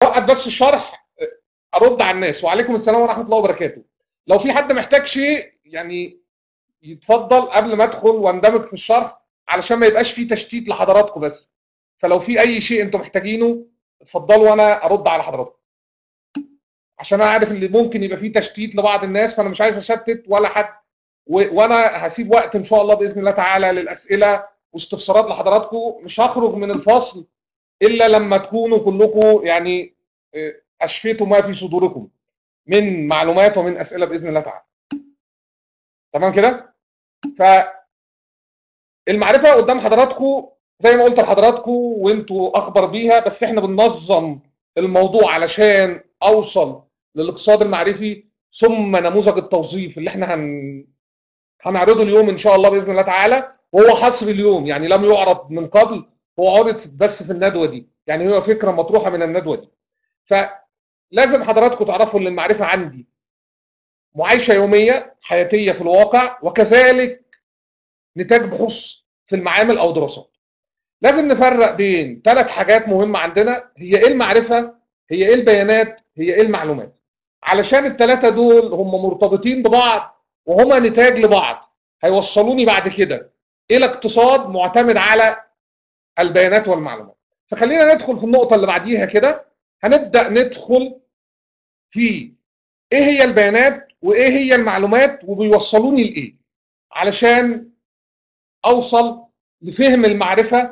اوقف بس الشرح ارد على الناس وعليكم السلام ورحمه الله وبركاته لو في حد محتاج شيء يعني يتفضل قبل ما ادخل واندمج في الشرح علشان ما يبقاش فيه تشتيت لحضراتكم بس فلو في اي شيء انتم محتاجينه اتفضلوا وانا ارد على حضراتكم عشان انا عارف ان ممكن يبقى فيه تشتيت لبعض الناس فانا مش عايز اشتت ولا حد و... وانا هسيب وقت ان شاء الله باذن الله تعالى للاسئله واستفسارات لحضراتكم مش هخرج من الفصل الا لما تكونوا كلكم يعني اشفيتوا ما في صدوركم من معلومات ومن اسئله باذن الله تعالى تمام كده ف المعرفه قدام حضراتكم زي ما قلت لحضراتكم وانتوا اخبر بيها بس احنا بننظم الموضوع علشان اوصل للاقتصاد المعرفي ثم نموذج التوظيف اللي احنا هن... هنعرضه اليوم ان شاء الله باذن الله تعالى وهو حصر اليوم يعني لم يعرض من قبل هو عرض بس في الندوه دي يعني هو فكره مطروحه من الندوه دي فلازم حضراتكم تعرفوا ان المعرفه عندي معايشه يوميه حياتيه في الواقع وكذلك نتاج بحوث في المعامل او دراسات لازم نفرق بين ثلاث حاجات مهمه عندنا هي ايه المعرفه هي ايه البيانات هي ايه المعلومات علشان الثلاثه دول هم مرتبطين ببعض وهما نتاج لبعض هيوصلوني بعد كده الى اقتصاد معتمد على البيانات والمعلومات فخلينا ندخل في النقطه اللي بعديها كده هنبدا ندخل في ايه هي البيانات وايه هي المعلومات وبيوصلوني لايه علشان اوصل لفهم المعرفه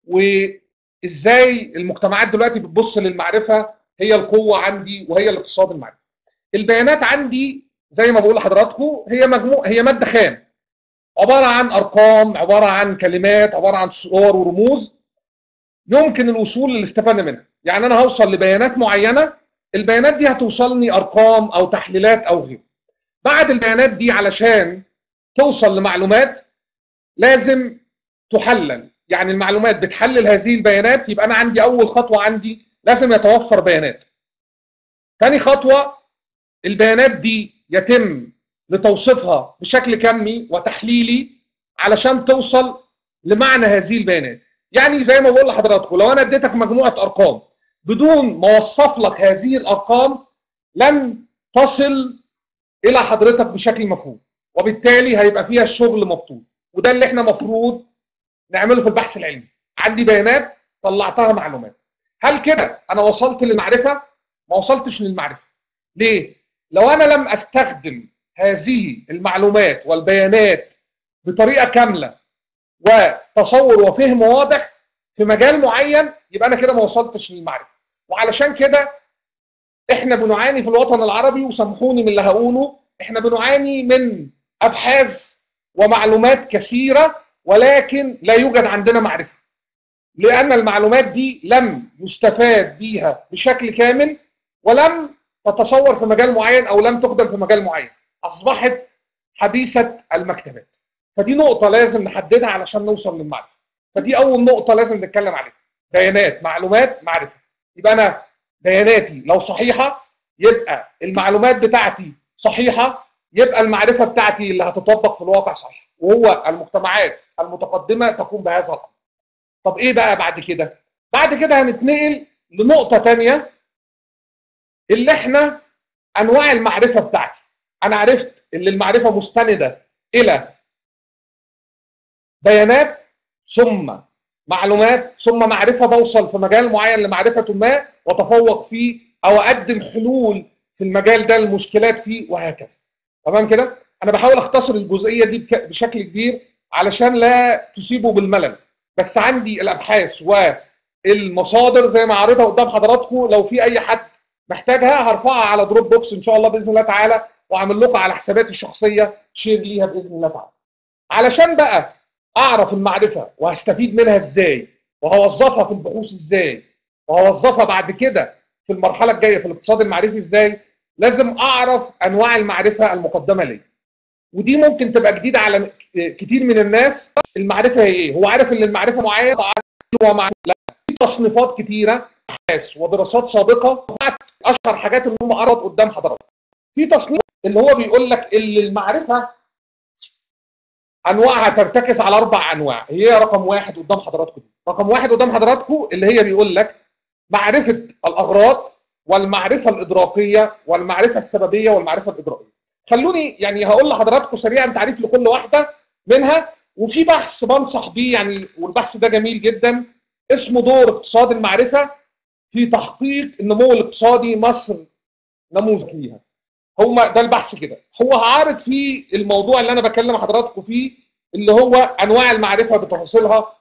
وازاي المجتمعات دلوقتي بتبص للمعرفه هي القوه عندي وهي الاقتصاد المعرفي البيانات عندي زي ما بقول لحضراتكم هي مجموع هي ماده خام عباره عن ارقام عباره عن كلمات عباره عن صور ورموز يمكن الوصول للاستفاده منها يعني انا هوصل لبيانات معينه البيانات دي هتوصلني ارقام او تحليلات او غيره بعد البيانات دي علشان توصل لمعلومات لازم تحلل يعني المعلومات بتحلل هذه البيانات يبقى انا عندي اول خطوه عندي لازم يتوفر بيانات ثاني خطوه البيانات دي يتم لتوصيفها بشكل كمي وتحليلي علشان توصل لمعنى هذه البيانات يعني زي ما بقول لحضراتكم لو انا اديتك مجموعه ارقام بدون ما اوصف لك هذه الارقام لن تصل الى حضرتك بشكل مفهوم وبالتالي هيبقى فيها الشغل مبطول وده اللي احنا مفروض نعمله في البحث العلمي عندي بيانات طلعتها معلومات هل كده انا وصلت للمعرفه ما وصلتش للمعرفه ليه لو انا لم استخدم هذه المعلومات والبيانات بطريقه كامله وتصور وفهم واضح في مجال معين يبقى انا كده ما وصلتش للمعرفه وعلشان كده احنا بنعاني في الوطن العربي وسامحوني من اللي هقوله احنا بنعاني من ابحاث ومعلومات كثيره ولكن لا يوجد عندنا معرفه لان المعلومات دي لم يستفاد بيها بشكل كامل ولم تتصور في مجال معين او لم تخدم في مجال معين اصبحت حبيسه المكتبات فدي نقطه لازم نحددها علشان نوصل للمعرفه فدي اول نقطه لازم نتكلم عليها بيانات معلومات معرفه يبقى انا بياناتي لو صحيحه يبقى المعلومات بتاعتي صحيحه يبقى المعرفه بتاعتي اللي هتطبق في الواقع صحيح وهو المجتمعات المتقدمه تقوم بهذا الامر طب ايه بقى بعد كده بعد كده هنتنقل لنقطه ثانيه اللي احنا انواع المعرفه بتاعتي انا عرفت ان المعرفه مستنده الى بيانات ثم معلومات ثم معرفه بوصل في مجال معين لمعرفه ما واتفوق فيه او اقدم حلول في المجال ده المشكلات فيه وهكذا تمام كده انا بحاول اختصر الجزئيه دي بشكل كبير علشان لا تصيبوا بالملل بس عندي الابحاث والمصادر زي ما عرضها قدام حضراتكم لو في اي حد محتاجها هرفعها على دروب بوكس ان شاء الله باذن الله تعالى واعمل لكم على حساباتي الشخصيه شير ليها باذن الله تعالى علشان بقى اعرف المعرفه وهستفيد منها ازاي وهوظفها في البحوث ازاي وهوظفها بعد كده في المرحله الجايه في الاقتصاد المعرفي ازاي لازم اعرف انواع المعرفه المقدمه لي ودي ممكن تبقى جديده على كتير من الناس المعرفه هي ايه هو عارف ان المعرفه معينه هو مع... لا في تصنيفات كتيره ابحاث ودراسات سابقه اشهر حاجات اللي هم عرض قدام حضرتك في تصنيف اللي هو بيقول لك اللي المعرفه انواعها ترتكز على اربع انواع هي رقم واحد قدام حضراتكم دي رقم واحد قدام حضراتكم اللي هي بيقول لك معرفه الاغراض والمعرفه الادراكيه والمعرفه السببيه والمعرفه الاجرائيه خلوني يعني هقول لحضراتكم سريعا تعريف لكل واحده منها وفي بحث بنصح بيه يعني والبحث ده جميل جدا اسمه دور اقتصاد المعرفه في تحقيق النمو الاقتصادي مصر نموذج ليها هو ده البحث كده هو هعرض فيه الموضوع اللي انا بكلم حضراتكم فيه اللي هو انواع المعرفه بتفاصيلها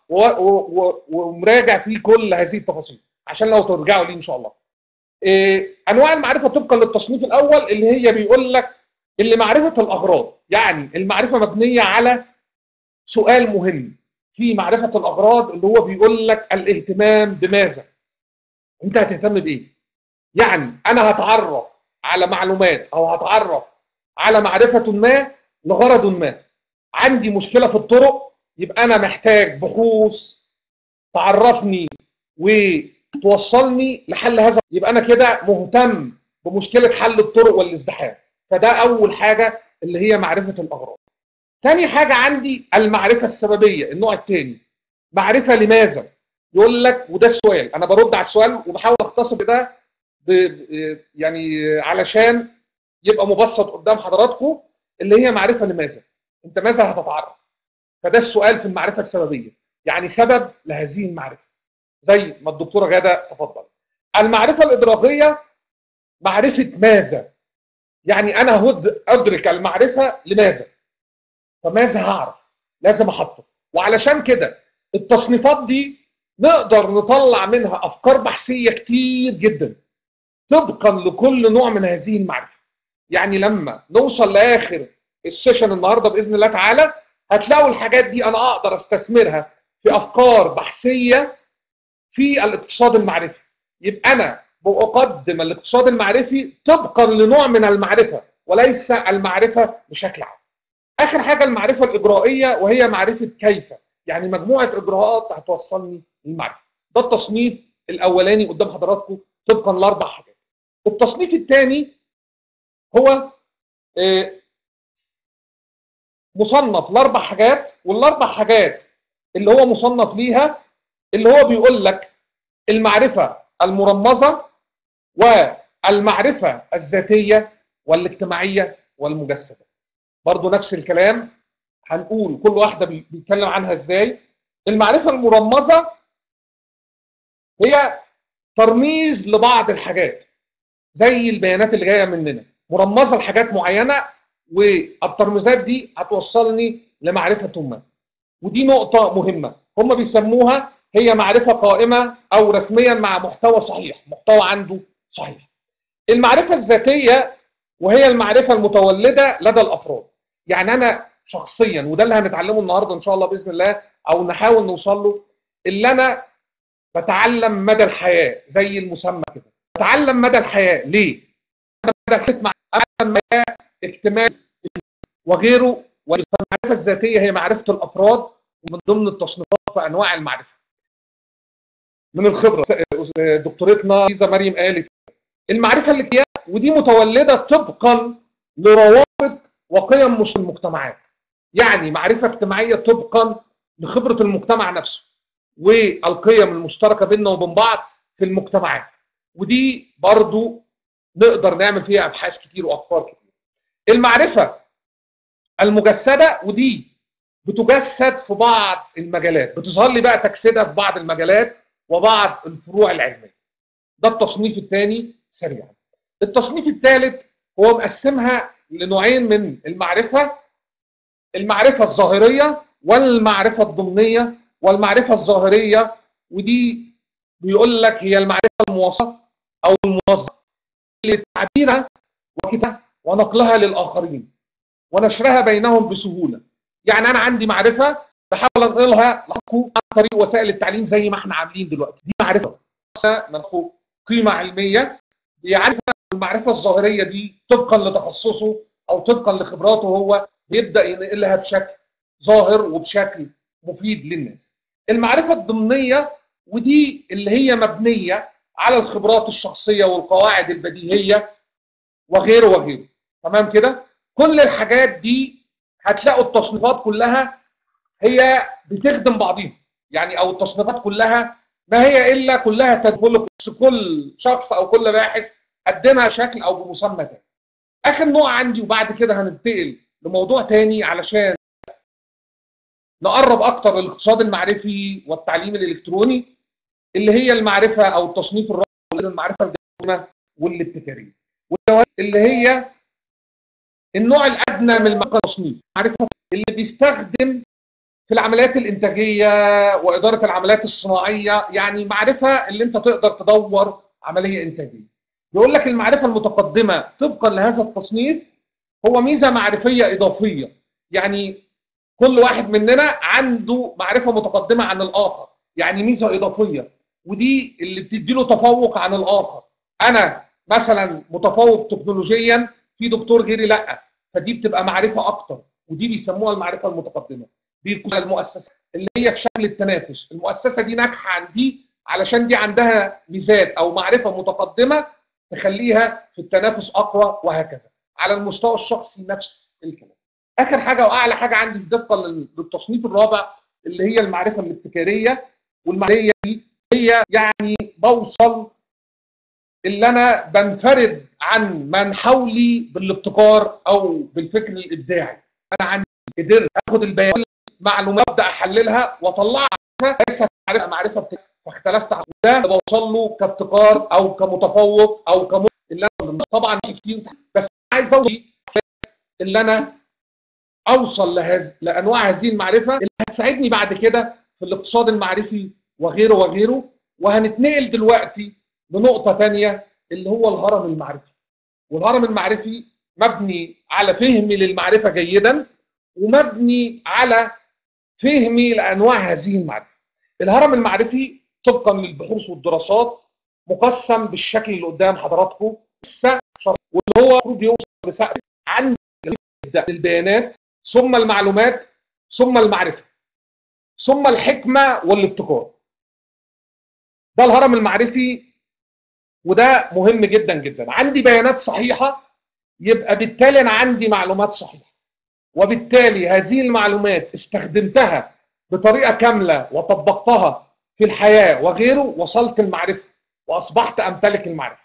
ومراجع فيه كل هذه التفاصيل عشان لو ترجعوا ليه ان شاء الله. إيه انواع المعرفه طبقا للتصنيف الاول اللي هي بيقول لك اللي معرفه الاغراض يعني المعرفه مبنيه على سؤال مهم في معرفه الاغراض اللي هو بيقول لك الاهتمام بماذا انت هتهتم بايه يعني انا هتعرف على معلومات او هتعرف على معرفه ما لغرض ما عندي مشكله في الطرق يبقى انا محتاج بحوث تعرفني وتوصلني لحل هذا يبقى انا كده مهتم بمشكله حل الطرق والازدحام فده اول حاجه اللي هي معرفه الاغراض تاني حاجه عندي المعرفه السببيه النوع الثاني معرفه لماذا يقول لك وده السؤال انا برد على السؤال وبحاول اختصر ده يعني علشان يبقى مبسط قدام حضراتكم اللي هي معرفه لماذا انت ماذا هتتعرف فده السؤال في المعرفه السببيه يعني سبب لهذه المعرفه زي ما الدكتوره غاده تفضل المعرفه الادراكيه معرفه ماذا يعني انا هد ادرك المعرفه لماذا فماذا هعرف لازم احطه وعلشان كده التصنيفات دي نقدر نطلع منها افكار بحثيه كتير جدا طبقا لكل نوع من هذه المعرفه يعني لما نوصل لاخر السيشن النهارده باذن الله تعالى هتلاقوا الحاجات دي انا اقدر استثمرها في افكار بحثيه في الاقتصاد المعرفي يبقى انا بقدم الاقتصاد المعرفي طبقا لنوع من المعرفه وليس المعرفه بشكل عام اخر حاجه المعرفه الاجرائيه وهي معرفه كيف يعني مجموعه اجراءات هتوصلني للمعرفه ده التصنيف الاولاني قدام حضراتكم طبقا لاربع حاجات التصنيف الثاني هو مصنف لاربع حاجات والاربع حاجات اللي هو مصنف ليها اللي هو بيقول لك المعرفه المرمزه والمعرفه الذاتيه والاجتماعيه والمجسده برضو نفس الكلام هنقول كل واحده بيتكلم عنها ازاي المعرفه المرمزه هي ترميز لبعض الحاجات زي البيانات اللي جايه مننا مرمزه لحاجات معينه والترميزات دي هتوصلني لمعرفه ما ودي نقطه مهمه هم بيسموها هي معرفه قائمه او رسميا مع محتوى صحيح محتوى عنده صحيح المعرفه الذاتيه وهي المعرفه المتولده لدى الافراد يعني انا شخصيا وده اللي هنتعلمه النهارده ان شاء الله باذن الله او نحاول نوصل له اللي انا بتعلم مدى الحياه زي المسمى كده بتعلم مدى الحياه ليه؟ مدى الحياه مع ما اجتماعي وغيره والمعرفه الذاتيه هي معرفه الافراد ومن ضمن التصنيفات في انواع المعرفه. من الخبره دكتورتنا ليزا مريم قالت المعرفه الاجتماعيه ودي متولده طبقا لروابط وقيم مش المجتمعات. يعني معرفه اجتماعيه طبقا لخبره المجتمع نفسه والقيم المشتركه بيننا وبين بعض في المجتمعات. ودي برضو نقدر نعمل فيها ابحاث كتير وافكار كتير. المعرفه المجسده ودي بتجسد في بعض المجالات بتظهر لي بقى تجسيدها في بعض المجالات وبعض الفروع العلميه ده التصنيف الثاني سريعا التصنيف الثالث هو مقسمها لنوعين من المعرفه المعرفه الظاهريه والمعرفه الضمنيه والمعرفه الظاهريه ودي بيقول لك هي المعرفه الموصفه او الموظفه لتعبيرها وكتابها ونقلها للاخرين ونشرها بينهم بسهوله يعني انا عندي معرفه بحاول انقلها لكم عن طريق وسائل التعليم زي ما احنا عاملين دلوقتي دي معرفه منحو قيمه علميه بيعرف المعرفه الظاهريه دي طبقا لتخصصه او طبقا لخبراته هو بيبدا ينقلها بشكل ظاهر وبشكل مفيد للناس المعرفه الضمنيه ودي اللي هي مبنيه على الخبرات الشخصيه والقواعد البديهيه وغيره وغيره تمام كده كل الحاجات دي هتلاقوا التصنيفات كلها هي بتخدم بعضيها يعني او التصنيفات كلها ما هي الا كلها تدخل كل شخص او كل باحث قدمها شكل او بمسمى تاني اخر نوع عندي وبعد كده هننتقل لموضوع تاني علشان نقرب اكتر للاقتصاد المعرفي والتعليم الالكتروني اللي هي المعرفه او التصنيف الرابع المعرفه الجميله والابتكاريه اللي هي النوع الادنى من التصنيف المعرفه اللي بيستخدم في العمليات الانتاجيه واداره العمليات الصناعيه يعني معرفه اللي انت تقدر تدور عمليه انتاجيه بيقول لك المعرفه المتقدمه طبقا لهذا التصنيف هو ميزه معرفيه اضافيه يعني كل واحد مننا عنده معرفه متقدمه عن الاخر يعني ميزه اضافيه ودي اللي بتدي له تفوق عن الاخر انا مثلا متفوق تكنولوجيا في دكتور غيري لا فدي بتبقى معرفه اكتر ودي بيسموها المعرفه المتقدمه بيكون المؤسسه اللي هي في شكل التنافس المؤسسه دي ناجحه عن دي علشان دي عندها ميزات او معرفه متقدمه تخليها في التنافس اقوى وهكذا على المستوى الشخصي نفس الكلام اخر حاجه واعلى حاجه عندي طبقا للتصنيف الرابع اللي هي المعرفه الابتكاريه والمعرفه دي هي يعني بوصل اللي انا بنفرد عن من حولي بالابتكار او بالفكر الابداعي انا عندي قدرت اخد البيانات معلومات ابدا احللها واطلعها ليست معرفه معرفه فاختلفت عن ده بوصل له كابتكار او كمتفوق او كم اللي انا طبعا كتير بس عايز اوصل اللي انا اوصل لهذه لانواع هذه المعرفه اللي هتساعدني بعد كده في الاقتصاد المعرفي وغيره وغيره وهنتنقل دلوقتي لنقطه ثانيه اللي هو الهرم المعرفي والهرم المعرفي مبني على فهمي للمعرفه جيدا ومبني على فهمي لانواع هذه المعرفه الهرم المعرفي طبقا للبحوث والدراسات مقسم بالشكل اللي قدام حضراتكم واللي هو المفروض يوصل بسقف عند البيانات ثم المعلومات ثم المعرفه ثم الحكمه والابتكار ده الهرم المعرفي وده مهم جدا جدا عندي بيانات صحيحه يبقى بالتالي انا عندي معلومات صحيحه وبالتالي هذه المعلومات استخدمتها بطريقه كامله وطبقتها في الحياه وغيره وصلت المعرفه واصبحت امتلك المعرفه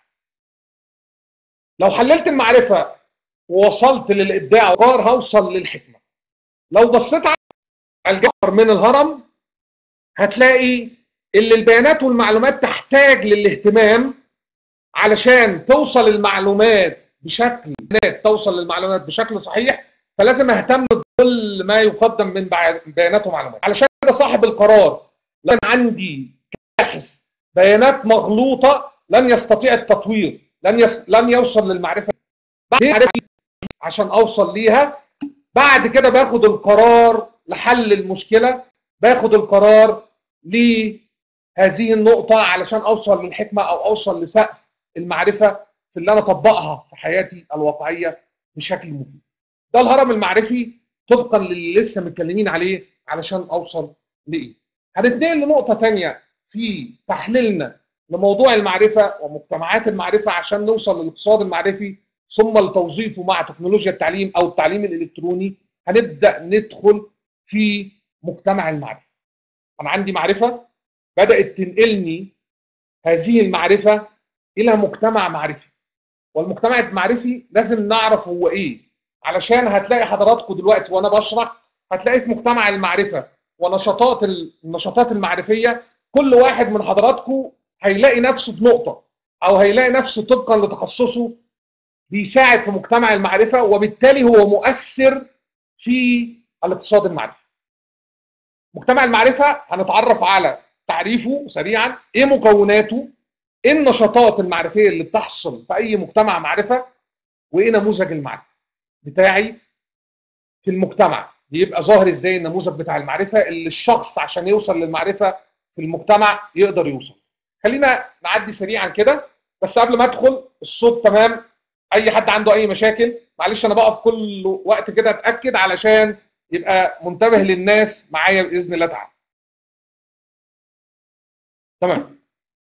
لو حللت المعرفه ووصلت للابداع وقار هوصل للحكمه لو بصيت على الجوهر من الهرم هتلاقي اللي البيانات والمعلومات تحتاج للاهتمام علشان توصل المعلومات بشكل توصل للمعلومات بشكل صحيح فلازم اهتم بكل ما يقدم من بيانات ومعلومات علشان كده صاحب القرار لان عندي باحث بيانات مغلوطه لن يستطيع التطوير لن يس... لن يوصل للمعرفه بعد عشان اوصل ليها بعد كده باخد القرار لحل المشكله باخد القرار لهذه النقطه علشان اوصل للحكمه او اوصل لسقف المعرفه في اللي انا اطبقها في حياتي الواقعيه بشكل مفيد ده الهرم المعرفي طبقا للي لسه متكلمين عليه علشان اوصل لايه هننتقل لنقطه ثانيه في تحليلنا لموضوع المعرفه ومجتمعات المعرفه عشان نوصل للاقتصاد المعرفي ثم لتوظيفه مع تكنولوجيا التعليم او التعليم الالكتروني هنبدا ندخل في مجتمع المعرفه انا عندي معرفه بدات تنقلني هذه المعرفه الى مجتمع معرفي والمجتمع المعرفي لازم نعرف هو ايه علشان هتلاقي حضراتكم دلوقتي وانا بشرح هتلاقي في مجتمع المعرفه ونشاطات النشاطات المعرفيه كل واحد من حضراتكم هيلاقي نفسه في نقطه او هيلاقي نفسه طبقا لتخصصه بيساعد في مجتمع المعرفه وبالتالي هو مؤثر في الاقتصاد المعرفي. مجتمع المعرفه هنتعرف على تعريفه سريعا، ايه مكوناته؟ ايه النشاطات المعرفيه اللي بتحصل في اي مجتمع معرفه؟ وايه نموذج المعرفه بتاعي في المجتمع؟ بيبقى ظاهر ازاي النموذج بتاع المعرفه اللي الشخص عشان يوصل للمعرفه في المجتمع يقدر يوصل. خلينا نعدي سريعا كده بس قبل ما ادخل الصوت تمام اي حد عنده اي مشاكل معلش انا بقف كل وقت كده اتاكد علشان يبقى منتبه للناس معايا باذن الله تعالى تمام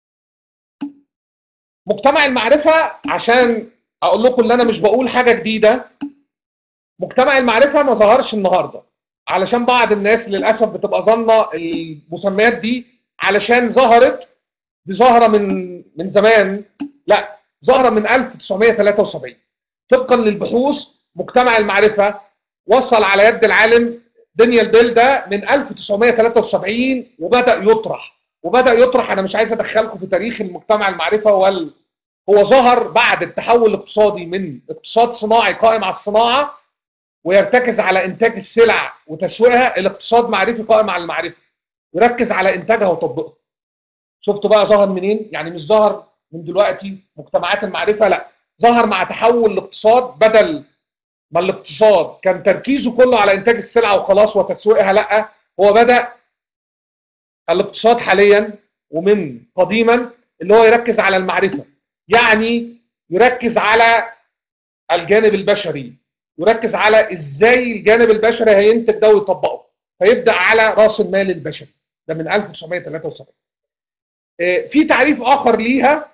مجتمع المعرفه عشان اقول لكم ان انا مش بقول حاجه جديده مجتمع المعرفه ما ظهرش النهارده علشان بعض الناس للاسف بتبقى ظانه المسميات دي علشان ظهرت دي ظاهره من من زمان لا ظاهره من 1973 طبقا للبحوث مجتمع المعرفه وصل على يد العالم دانيال بيل ده من 1973 وبدا يطرح وبدا يطرح انا مش عايز ادخلكم في تاريخ المجتمع المعرفه وال هو ظهر بعد التحول الاقتصادي من اقتصاد صناعي قائم على الصناعه ويرتكز على انتاج السلع وتسويقها الى اقتصاد معرفي قائم على المعرفه يركز على انتاجها وتطبيقها شفتوا بقى ظهر منين يعني مش ظهر من دلوقتي مجتمعات المعرفه لا ظهر مع تحول الاقتصاد بدل ما الاقتصاد كان تركيزه كله على انتاج السلعه وخلاص وتسويقها لا هو بدا الاقتصاد حاليا ومن قديما اللي هو يركز على المعرفه يعني يركز على الجانب البشري يركز على ازاي الجانب البشري هينتج ده ويطبقه فيبدا على راس المال البشري ده من 1973 في تعريف اخر ليها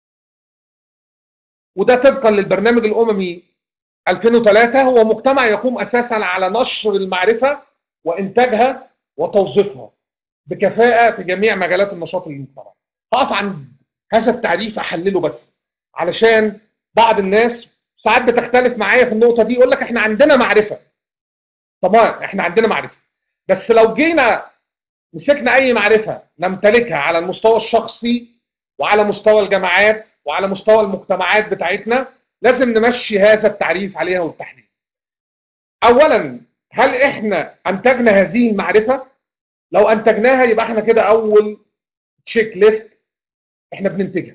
وده طبقا للبرنامج الاممي 2003 هو مجتمع يقوم اساسا على نشر المعرفه وانتاجها وتوظيفها بكفاءه في جميع مجالات النشاط المجتمعي. هقف عند هذا التعريف احلله بس علشان بعض الناس ساعات بتختلف معايا في النقطه دي يقول لك احنا عندنا معرفه. تمام احنا عندنا معرفه بس لو جينا مسكنا اي معرفه نمتلكها على المستوى الشخصي وعلى مستوى الجامعات وعلى مستوى المجتمعات بتاعتنا لازم نمشي هذا التعريف عليها والتحليل. اولا هل احنا انتجنا هذه المعرفه؟ لو انتجناها يبقى احنا كده اول تشيك ليست احنا بننتجها.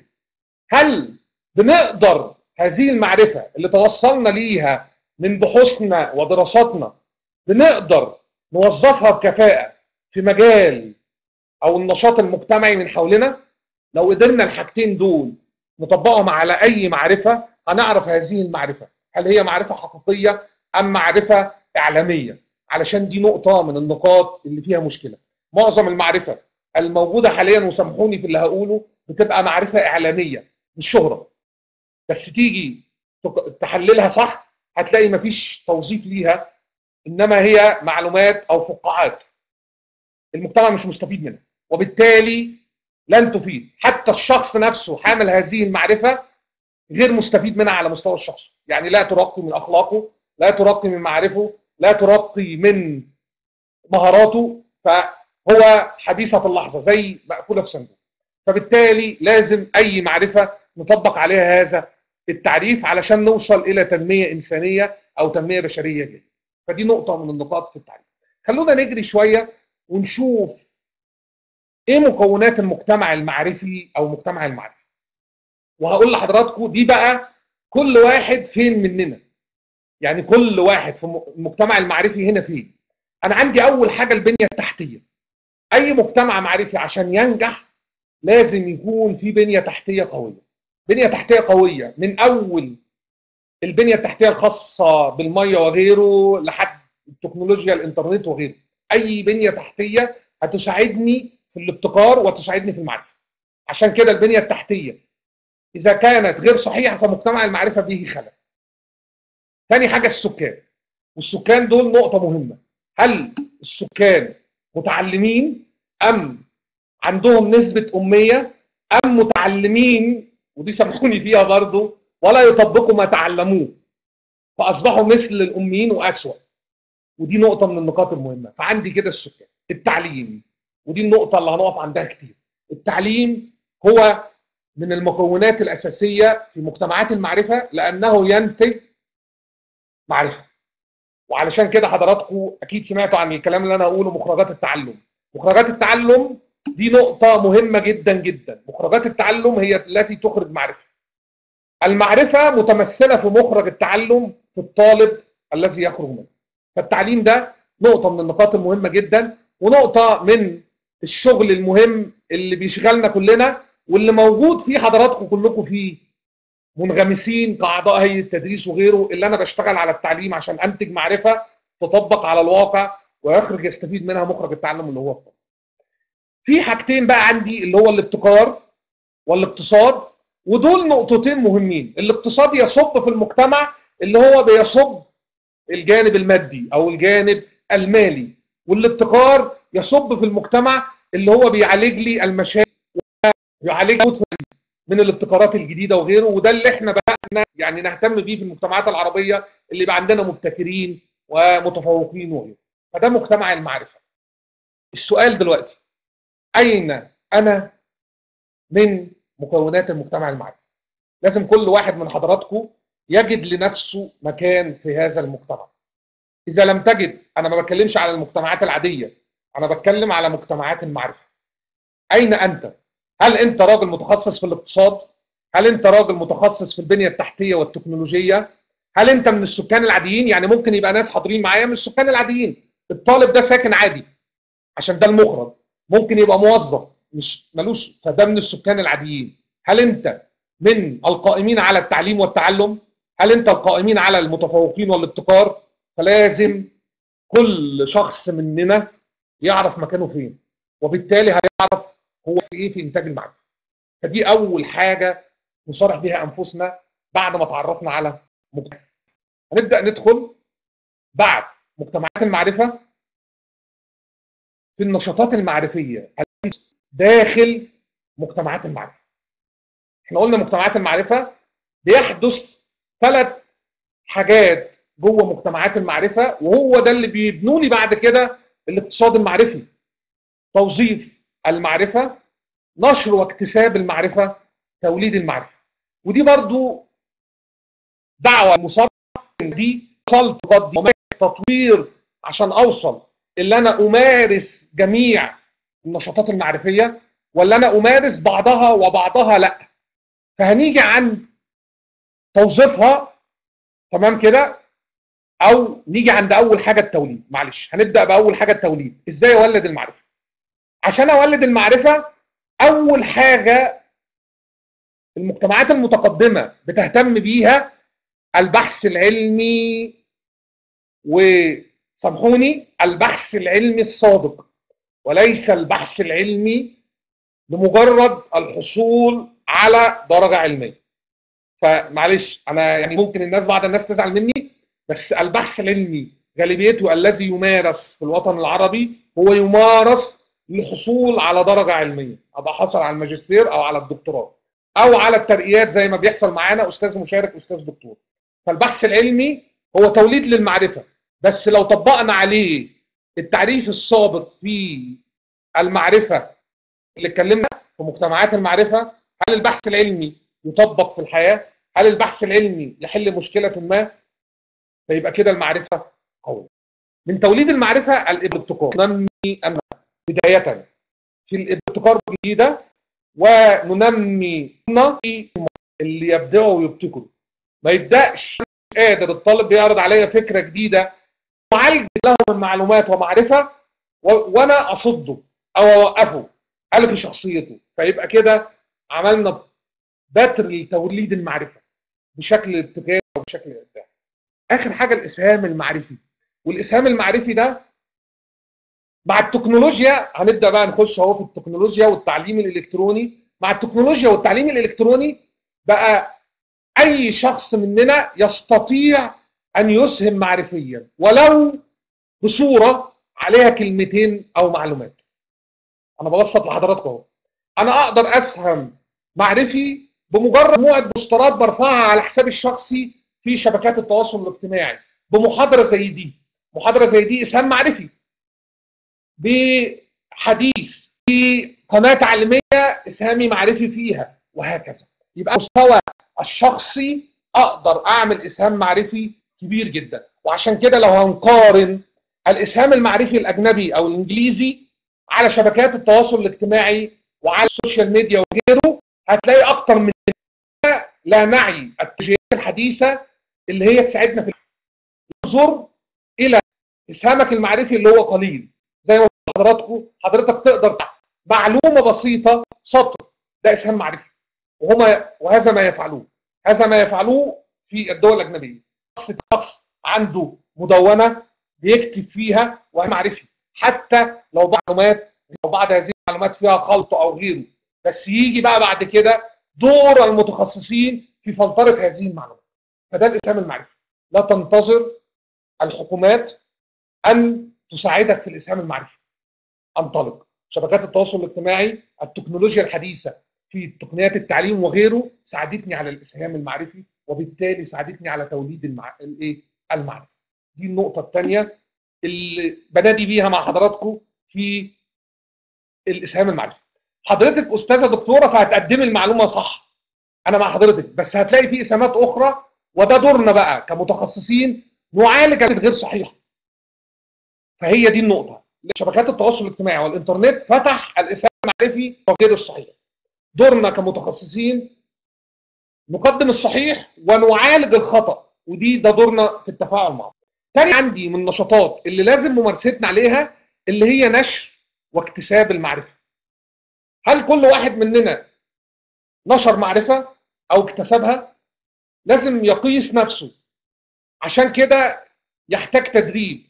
هل بنقدر هذه المعرفه اللي توصلنا ليها من بحوثنا ودراساتنا بنقدر نوظفها بكفاءه في مجال او النشاط المجتمعي من حولنا لو قدرنا الحاجتين دول نطبقهم على اي معرفه هنعرف هذه المعرفه هل هي معرفه حقيقيه ام معرفه اعلاميه علشان دي نقطه من النقاط اللي فيها مشكله معظم المعرفه الموجوده حاليا وسامحوني في اللي هقوله بتبقى معرفه اعلاميه للشهره بس تيجي تحللها صح هتلاقي مفيش توظيف ليها انما هي معلومات او فقاعات المجتمع مش مستفيد منها وبالتالي لن تفيد حتى الشخص نفسه حامل هذه المعرفه غير مستفيد منها على مستوى الشخص يعني لا ترقي من اخلاقه لا ترقي من معارفه لا ترقي من مهاراته فهو حبيسه اللحظه زي مقفوله في صندوق فبالتالي لازم اي معرفه نطبق عليها هذا التعريف علشان نوصل الى تنميه انسانيه او تنميه بشريه جيده فدي نقطه من النقاط في التعريف خلونا نجري شويه ونشوف ايه مكونات المجتمع المعرفي او مجتمع المعرفي وهقول لحضراتكم دي بقى كل واحد فين مننا يعني كل واحد في المجتمع المعرفي هنا فين انا عندي اول حاجه البنيه التحتيه اي مجتمع معرفي عشان ينجح لازم يكون في بنيه تحتيه قويه بنيه تحتيه قويه من اول البنيه التحتيه الخاصه بالميه وغيره لحد التكنولوجيا الانترنت وغيره اي بنيه تحتيه هتساعدني في الابتكار وتساعدني في المعرفه عشان كده البنيه التحتيه اذا كانت غير صحيحه فمجتمع المعرفه به خلل ثاني حاجه السكان والسكان دول نقطه مهمه هل السكان متعلمين ام عندهم نسبه اميه ام متعلمين ودي سامحوني فيها برضو ولا يطبقوا ما تعلموه فاصبحوا مثل الاميين واسوا ودي نقطه من النقاط المهمه فعندي كده السكان التعليم ودي النقطه اللي هنقف عندها كتير التعليم هو من المكونات الاساسيه في مجتمعات المعرفه لانه ينتج معرفه وعلشان كده حضراتكم اكيد سمعتوا عن الكلام اللي انا هقوله مخرجات التعلم مخرجات التعلم دي نقطة مهمة جدا جدا مخرجات التعلم هي التي تخرج معرفة المعرفة متمثلة في مخرج التعلم في الطالب الذي يخرج منه فالتعليم ده نقطة من النقاط المهمة جدا ونقطة من الشغل المهم اللي بيشغلنا كلنا واللي موجود فيه حضراتكم كلكم فيه منغمسين كأعضاء هيئة التدريس وغيره اللي أنا بشتغل على التعليم عشان أنتج معرفة تطبق على الواقع ويخرج يستفيد منها مخرج التعلم اللي هو الطالب. في حاجتين بقى عندي اللي هو الابتكار والاقتصاد ودول نقطتين مهمين الاقتصاد يصب في المجتمع اللي هو بيصب الجانب المادي او الجانب المالي والابتكار يصب في المجتمع اللي هو بيعالج لي المشاكل ويعالج من الابتكارات الجديده وغيره وده اللي احنا بدانا يعني نهتم بيه في المجتمعات العربيه اللي يبقى عندنا مبتكرين ومتفوقين وغيره فده مجتمع المعرفه السؤال دلوقتي اين انا من مكونات المجتمع المعرفي لازم كل واحد من حضراتكم يجد لنفسه مكان في هذا المجتمع اذا لم تجد انا ما بتكلمش على المجتمعات العاديه انا بتكلم على مجتمعات المعرفه اين انت هل انت راجل متخصص في الاقتصاد هل انت راجل متخصص في البنيه التحتيه والتكنولوجيه هل انت من السكان العاديين يعني ممكن يبقى ناس حاضرين معايا من السكان العاديين الطالب ده ساكن عادي عشان ده المخرج ممكن يبقى موظف مش ملوش فده من السكان العاديين هل انت من القائمين على التعليم والتعلم هل انت القائمين على المتفوقين والابتكار فلازم كل شخص مننا يعرف مكانه فين وبالتالي هيعرف هو في ايه في انتاج المعرفه فدي اول حاجه نصارح بها انفسنا بعد ما تعرفنا على مجتمع هنبدا ندخل بعد مجتمعات المعرفه في النشاطات المعرفيه داخل مجتمعات المعرفه احنا قلنا مجتمعات المعرفه بيحدث ثلاث حاجات جوه مجتمعات المعرفه وهو ده اللي بيبنوا لي بعد كده الاقتصاد المعرفي توظيف المعرفه نشر واكتساب المعرفه توليد المعرفه ودي برضو دعوه مصارحه دي وصلت قد تطوير عشان اوصل اللي انا امارس جميع النشاطات المعرفيه ولا انا امارس بعضها وبعضها لا فهنيجي عند توظيفها تمام كده او نيجي عند اول حاجه التوليد معلش هنبدا باول حاجه التوليد ازاي اولد المعرفه عشان اولد المعرفه اول حاجه المجتمعات المتقدمه بتهتم بيها البحث العلمي وسامحوني البحث العلمي الصادق وليس البحث العلمي لمجرد الحصول على درجه علميه فمعلش انا يعني ممكن الناس بعض الناس تزعل مني بس البحث العلمي غالبيته الذي يمارس في الوطن العربي هو يمارس للحصول على درجه علميه ابقى حصل على الماجستير او على الدكتوراه او على الترقيات زي ما بيحصل معانا استاذ مشارك استاذ دكتور فالبحث العلمي هو توليد للمعرفه بس لو طبقنا عليه التعريف السابق في المعرفه اللي اتكلمنا في مجتمعات المعرفه هل البحث العلمي يطبق في الحياه هل البحث العلمي يحل مشكله ما فيبقى كده المعرفه قويه من توليد المعرفه الابتكار ننمي بدايه في الابتكار الجديده وننمي اللي يبدعوا ويبتكروا ما يبداش مش قادر الطالب بيعرض عليا فكره جديده معالجه له من معلومات ومعرفه وانا اصده او اوقفه الغي شخصيته فيبقى كده عملنا بتر لتوليد المعرفه بشكل ابتكاري وبشكل ابداعي. اخر حاجه الاسهام المعرفي والاسهام المعرفي ده مع التكنولوجيا هنبدا بقى نخش اهو في التكنولوجيا والتعليم الالكتروني مع التكنولوجيا والتعليم الالكتروني بقى اي شخص مننا يستطيع ان يسهم معرفيا ولو بصوره عليها كلمتين او معلومات انا ببسط لحضراتكم اهو انا اقدر اسهم معرفي بمجرد مجموعه بوسترات برفعها على حسابي الشخصي في شبكات التواصل الاجتماعي بمحاضره زي دي محاضره زي دي اسهام معرفي بحديث في قناه تعليميه اسهامي معرفي فيها وهكذا يبقى مستوى الشخصي اقدر اعمل اسهام معرفي كبير جدا وعشان كده لو هنقارن الاسهام المعرفي الاجنبي او الانجليزي على شبكات التواصل الاجتماعي وعلى السوشيال ميديا وغيره هتلاقي اكتر من لا نعي التجهيزات الحديثه اللي هي تساعدنا في انظر الى اسهامك المعرفي اللي هو قليل زي ما حضراتكم حضرتك تقدر معلومه بسيطه سطر ده اسهام معرفي وهما وهذا ما يفعلوه هذا ما يفعلوه في الدول الاجنبيه شخص عنده مدونه بيكتب فيها وهي معرفي حتى لو معلومات لو بعض هذه المعلومات فيها خلط او غيره بس يجي بقى بعد كده دور المتخصصين في فلتره هذه المعلومات فده الاسهام المعرفي لا تنتظر الحكومات ان تساعدك في الاسهام المعرفي انطلق شبكات التواصل الاجتماعي التكنولوجيا الحديثه في تقنيات التعليم وغيره ساعدتني على الاسهام المعرفي وبالتالي ساعدتني على توليد المع... الايه المعرفه دي النقطه الثانيه اللي بنادي بيها مع حضراتكم في الاسهام المعرفي حضرتك استاذه دكتوره فهتقدمي المعلومه صح انا مع حضرتك بس هتلاقي في اسهامات اخرى وده دورنا بقى كمتخصصين نعالج غير صحيحه فهي دي النقطه شبكات التواصل الاجتماعي والانترنت فتح الاسهام المعرفي غير الصحيح دورنا كمتخصصين نقدم الصحيح ونعالج الخطا ودي ده دورنا في التفاعل معه تاني عندي من النشاطات اللي لازم ممارستنا عليها اللي هي نشر واكتساب المعرفه هل كل واحد مننا نشر معرفه او اكتسبها لازم يقيس نفسه عشان كده يحتاج تدريب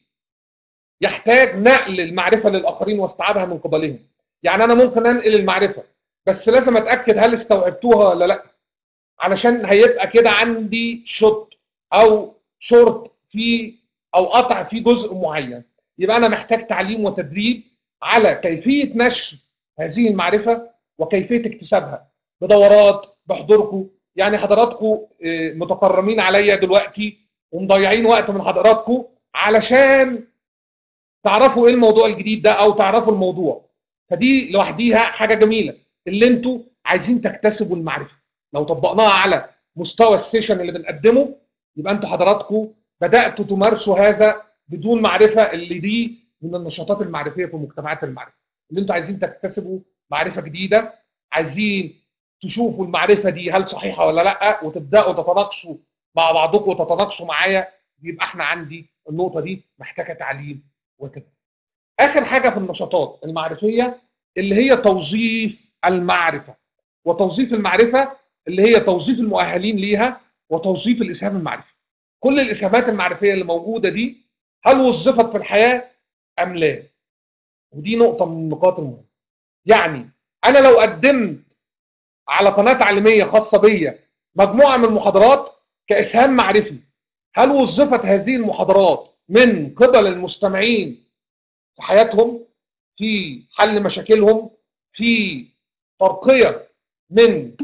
يحتاج نقل المعرفه للاخرين واستيعابها من قبلهم يعني انا ممكن انقل المعرفه بس لازم اتاكد هل استوعبتوها ولا لا علشان هيبقى كده عندي شوت او شورت في او قطع في جزء معين يبقى انا محتاج تعليم وتدريب على كيفيه نشر هذه المعرفه وكيفيه اكتسابها بدورات بحضوركم يعني حضراتكم متكرمين عليا دلوقتي ومضيعين وقت من حضراتكم علشان تعرفوا ايه الموضوع الجديد ده او تعرفوا الموضوع فدي لوحديها حاجه جميله اللي انتوا عايزين تكتسبوا المعرفه لو طبقناها على مستوى السيشن اللي بنقدمه يبقى انتوا حضراتكم بداتوا تمارسوا هذا بدون معرفه اللي دي من النشاطات المعرفيه في مجتمعات المعرفه اللي انتوا عايزين تكتسبوا معرفه جديده عايزين تشوفوا المعرفه دي هل صحيحه ولا لا وتبداوا تتناقشوا مع بعضكم وتتناقشوا معايا يبقى احنا عندي النقطه دي محتاجه تعليم وتدريب. اخر حاجه في النشاطات المعرفيه اللي هي توظيف المعرفه وتوظيف المعرفه اللي هي توظيف المؤهلين ليها وتوظيف الاسهام المعرفي. كل الاسهامات المعرفيه اللي موجوده دي هل وظفت في الحياه ام لا؟ ودي نقطه من النقاط المهمه. يعني انا لو قدمت على قناه تعليميه خاصه بيا مجموعه من المحاضرات كاسهام معرفي هل وظفت هذه المحاضرات من قبل المستمعين في حياتهم في حل مشاكلهم في ترقيه من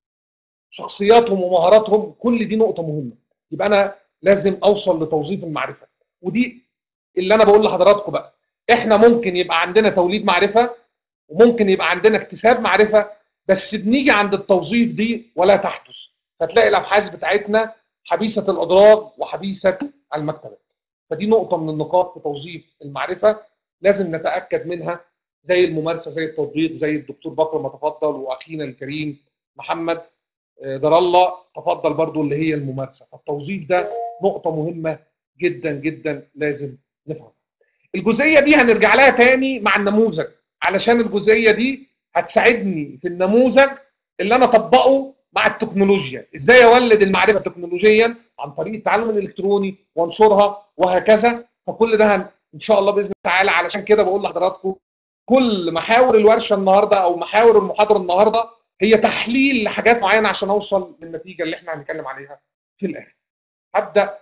شخصياتهم ومهاراتهم كل دي نقطه مهمه يبقى انا لازم اوصل لتوظيف المعرفه ودي اللي انا بقول لحضراتكم بقى احنا ممكن يبقى عندنا توليد معرفه وممكن يبقى عندنا اكتساب معرفه بس بنيجي عند التوظيف دي ولا تحدث فتلاقي الابحاث بتاعتنا حبيسه الادراج وحبيسه المكتبات فدي نقطه من النقاط في توظيف المعرفه لازم نتاكد منها زي الممارسه زي التطبيق زي الدكتور بكر ما تفضل واخينا الكريم محمد در الله تفضل برضو اللي هي الممارسه فالتوظيف ده نقطه مهمه جدا جدا لازم نفهم الجزئيه دي هنرجع لها تاني مع النموذج علشان الجزئيه دي هتساعدني في النموذج اللي انا اطبقه مع التكنولوجيا ازاي اولد المعرفه تكنولوجيا عن طريق التعلم الالكتروني وانشرها وهكذا فكل ده ان شاء الله باذن الله تعالى علشان كده بقول لحضراتكم كل محاور الورشه النهارده او محاور المحاضره النهارده هي تحليل لحاجات معينه عشان اوصل للنتيجه اللي احنا هنتكلم عليها في الاخر هبدا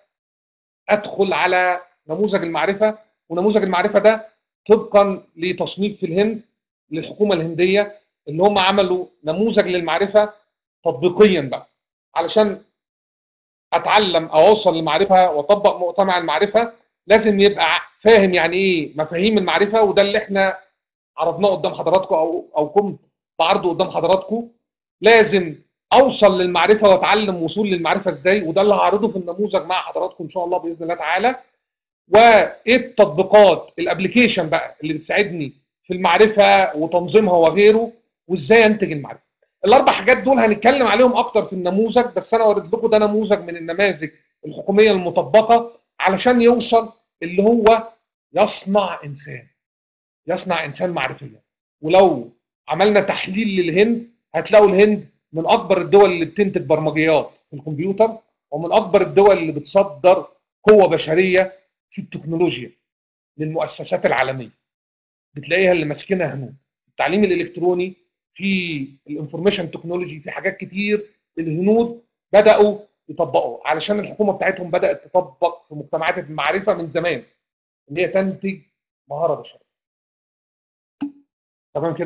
ادخل على نموذج المعرفه ونموذج المعرفه ده طبقا لتصنيف في الهند للحكومه الهنديه اللي هم عملوا نموذج للمعرفه تطبيقيا بقى علشان اتعلم او اوصل للمعرفه واطبق مجتمع المعرفه لازم يبقى فاهم يعني ايه مفاهيم المعرفه وده اللي احنا عرضناه قدام حضراتكم او او كنت بعرضه قدام حضراتكم لازم اوصل للمعرفه واتعلم وصول للمعرفه ازاي وده اللي هعرضه في النموذج مع حضراتكم ان شاء الله باذن الله تعالى وايه التطبيقات الابلكيشن بقى اللي بتساعدني في المعرفه وتنظيمها وغيره وازاي انتج المعرفه الاربع حاجات دول هنتكلم عليهم اكتر في النموذج بس انا وريت لكم ده نموذج من النماذج الحكوميه المطبقه علشان يوصل اللي هو يصنع انسان يصنع انسان معرفيا ولو عملنا تحليل للهند هتلاقوا الهند من اكبر الدول اللي بتنتج برمجيات في الكمبيوتر ومن اكبر الدول اللي بتصدر قوه بشريه في التكنولوجيا للمؤسسات العالميه بتلاقيها اللي ماسكينها هنود التعليم الالكتروني في الانفورميشن تكنولوجي في حاجات كتير الهنود بداوا يطبقوا علشان الحكومه بتاعتهم بدات تطبق في مجتمعات المعرفه من زمان ان هي تنتج مهاره بشريه تمام كده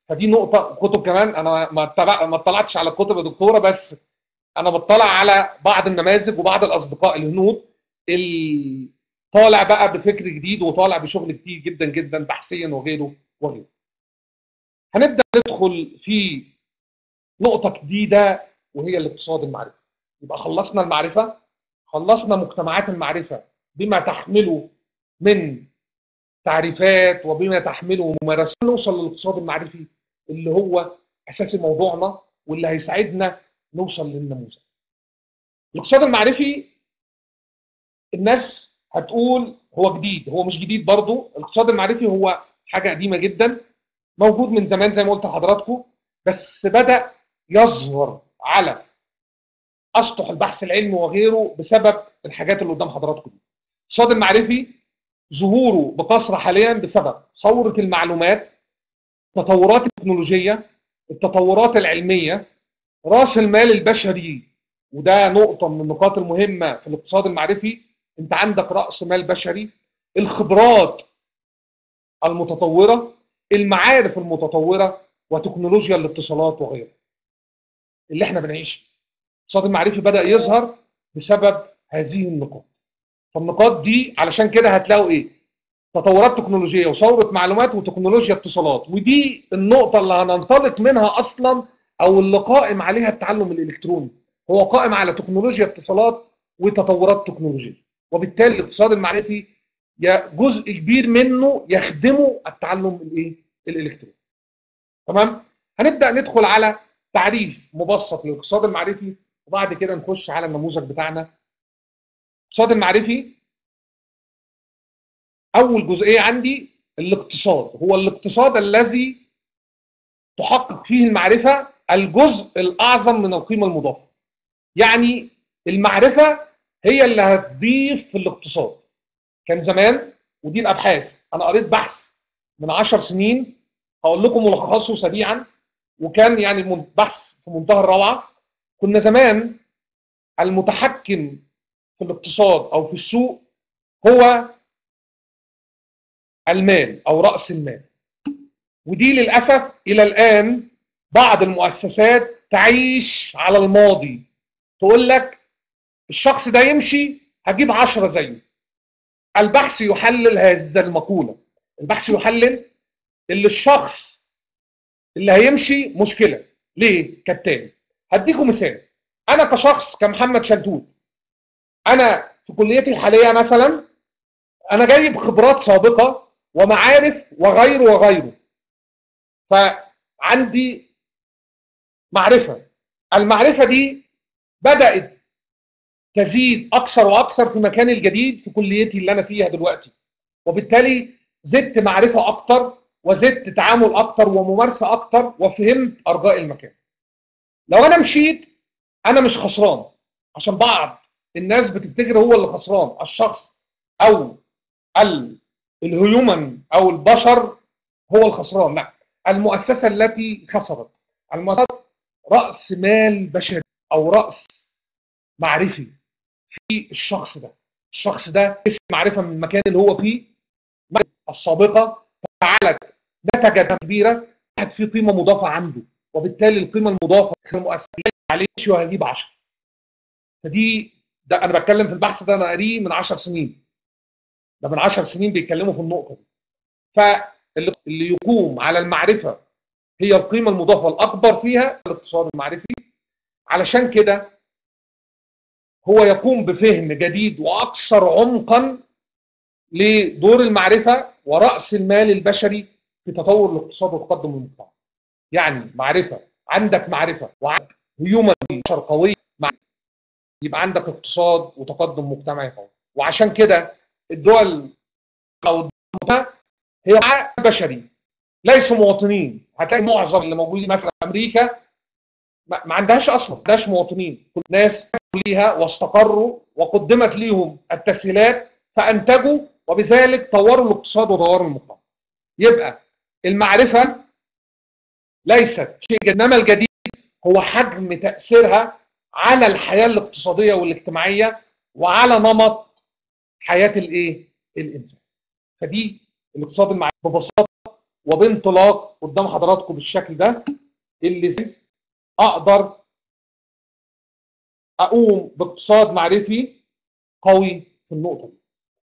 فدي نقطه كتب كمان انا ما اتبع- ما اطلعتش على الكتب يا دكتوره بس انا بطلع على بعض النماذج وبعض الاصدقاء الهنود اللي طالع بقى بفكر جديد وطالع بشغل كتير جدا جدا بحثيا وغيره وغيره هنبدا ندخل في نقطه جديده وهي الاقتصاد المعرفي يبقى خلصنا المعرفه خلصنا مجتمعات المعرفه بما تحمله من تعريفات وبما تحمله ممارسات نوصل للاقتصاد المعرفي اللي هو اساس موضوعنا واللي هيساعدنا نوصل للنموذج. الاقتصاد المعرفي الناس هتقول هو جديد هو مش جديد برضه الاقتصاد المعرفي هو حاجه قديمه جدا موجود من زمان زي ما قلت لحضراتكم بس بدا يظهر على اسطح البحث العلمي وغيره بسبب الحاجات اللي قدام حضراتكم دي. الاقتصاد المعرفي ظهوره بكثره حاليا بسبب ثوره المعلومات التطورات التكنولوجيه التطورات العلميه راس المال البشري وده نقطه من النقاط المهمه في الاقتصاد المعرفي انت عندك راس مال بشري الخبرات المتطوره المعارف المتطوره وتكنولوجيا الاتصالات وغيرها اللي احنا بنعيش فيه الاقتصاد المعرفي بدا يظهر بسبب هذه النقاط فالنقاط دي علشان كده هتلاقوا ايه تطورات تكنولوجيه وثوره معلومات وتكنولوجيا اتصالات ودي النقطه اللي هننطلق منها اصلا او اللي قائم عليها التعلم الالكتروني هو قائم على تكنولوجيا اتصالات وتطورات تكنولوجيه وبالتالي الاقتصاد المعرفي جزء كبير منه يخدمه التعلم الايه الالكتروني تمام هنبدا ندخل على تعريف مبسط للاقتصاد المعرفي وبعد كده نخش على النموذج بتاعنا الاقتصاد المعرفي اول جزئيه عندي الاقتصاد هو الاقتصاد الذي تحقق فيه المعرفه الجزء الاعظم من القيمه المضافه يعني المعرفه هي اللي هتضيف في الاقتصاد كان زمان ودي الابحاث انا قريت بحث من 10 سنين هقول لكم ملخصه سريعا وكان يعني بحث في منتهى الروعه كنا زمان المتحكم في الاقتصاد او في السوق هو المال او راس المال ودي للاسف الى الان بعض المؤسسات تعيش على الماضي تقول لك الشخص ده يمشي هجيب عشرة زيه البحث يحلل هذا المقولة البحث يحلل اللي الشخص اللي هيمشي مشكلة ليه كالتالي هديكم مثال انا كشخص كمحمد شلتوت انا في كليتي الحاليه مثلا انا جايب خبرات سابقه ومعارف وغيره وغيره فعندي معرفه المعرفه دي بدات تزيد اكثر واكثر في مكاني الجديد في كليتي اللي انا فيها دلوقتي وبالتالي زدت معرفه اكتر وزدت تعامل اكتر وممارسه اكتر وفهمت ارجاء المكان لو انا مشيت انا مش خسران عشان بعض الناس بتفتكر هو اللي خسران الشخص او الهيومن او البشر هو الخسران لا المؤسسه التي خسرت المؤسسه راس مال بشري او راس معرفي في الشخص ده الشخص ده كسب معرفه من المكان اللي هو فيه السابقه فعلت نتجت كبيره كانت في قيمه مضافه عنده وبالتالي القيمه المضافه المؤسسه عليه وهجيب 10 فدي ده انا بتكلم في البحث ده انا قاريه من 10 سنين ده من 10 سنين بيتكلموا في النقطه دي فاللي يقوم على المعرفه هي القيمه المضافه الاكبر فيها الاقتصاد المعرفي علشان كده هو يقوم بفهم جديد واكثر عمقا لدور المعرفه وراس المال البشري في تطور الاقتصاد وتقدم المجتمع يعني معرفه عندك معرفه وعندك هيومن بشر قويه يبقى عندك اقتصاد وتقدم مجتمعي قوي وعشان كده الدول او هي بشري ليسوا مواطنين هتلاقي معظم اللي موجودين مثلا امريكا ما عندهاش اصلا ما عندهاش مواطنين كل الناس ليها واستقروا وقدمت ليهم التسهيلات فانتجوا وبذلك طوروا الاقتصاد وطوروا المجتمع يبقى المعرفه ليست شيء انما الجديد هو حجم تاثيرها على الحياه الاقتصاديه والاجتماعيه وعلى نمط حياه الايه الانسان فدي الاقتصاد المعرفي ببساطه وبانطلاق قدام حضراتكم بالشكل ده اللي زي اقدر اقوم باقتصاد معرفي قوي في النقطه دي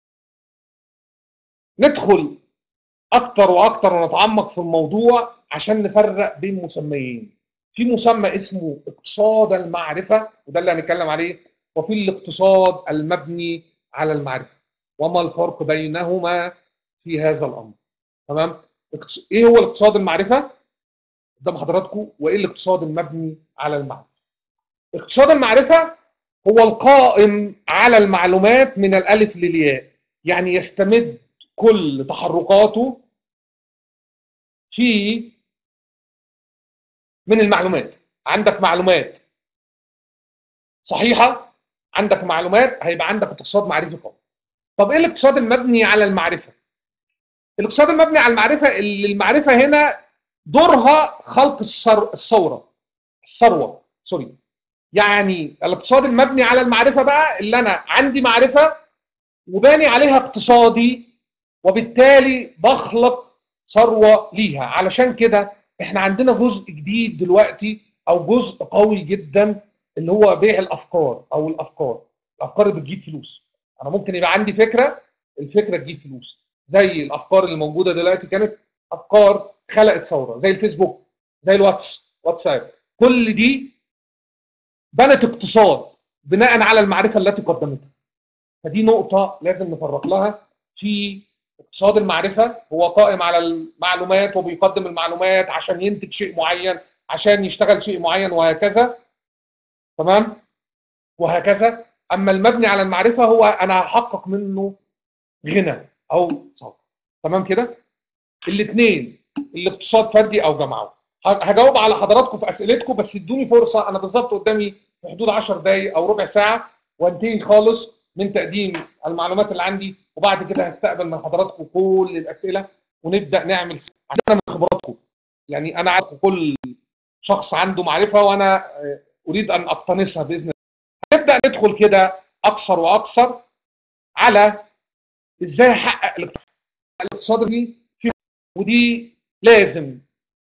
ندخل اكتر واكتر ونتعمق في الموضوع عشان نفرق بين مسميين في مسمى اسمه اقتصاد المعرفه وده اللي هنتكلم عليه وفي الاقتصاد المبني على المعرفه وما الفرق بينهما في هذا الامر تمام ايه هو الاقتصاد المعرفه قدام حضراتكم وايه الاقتصاد المبني على المعرفه اقتصاد المعرفه هو القائم على المعلومات من الالف للياء يعني يستمد كل تحركاته في من المعلومات عندك معلومات صحيحه عندك معلومات هيبقى عندك اقتصاد معرفي قوي طب ايه الاقتصاد المبني على المعرفه الاقتصاد المبني على المعرفه اللي المعرفه هنا دورها خلق الثروه الثوره الثروه سوري يعني الاقتصاد المبني على المعرفه بقى اللي انا عندي معرفه وباني عليها اقتصادي وبالتالي بخلق ثروه ليها علشان كده احنا عندنا جزء جديد دلوقتي او جزء قوي جدا اللي هو بيع الافكار او الافكار الافكار اللي بتجيب فلوس انا ممكن يبقى عندي فكره الفكره تجيب فلوس زي الافكار اللي موجوده دلوقتي كانت افكار خلقت ثوره زي الفيسبوك زي الواتس واتساب كل دي بنت اقتصاد بناء على المعرفه التي قدمتها فدي نقطه لازم نفرق لها في اقتصاد المعرفه هو قائم على المعلومات وبيقدم المعلومات عشان ينتج شيء معين عشان يشتغل شيء معين وهكذا تمام وهكذا اما المبني على المعرفه هو انا هحقق منه غنى او ثروه تمام كده الاثنين الاقتصاد فردي او جماعي هجاوب على حضراتكم في اسئلتكم بس ادوني فرصه انا بالظبط قدامي في حدود 10 دقائق او ربع ساعه وانتهي خالص من تقديم المعلومات اللي عندي وبعد كده هستقبل من حضراتكم كل الاسئله ونبدا نعمل عندنا من خبراتكم يعني انا عارف كل شخص عنده معرفه وانا اريد ان اقتنصها باذن الله نبدا ندخل كده اكثر واكثر على ازاي احقق الاقتصاد دي في ودي لازم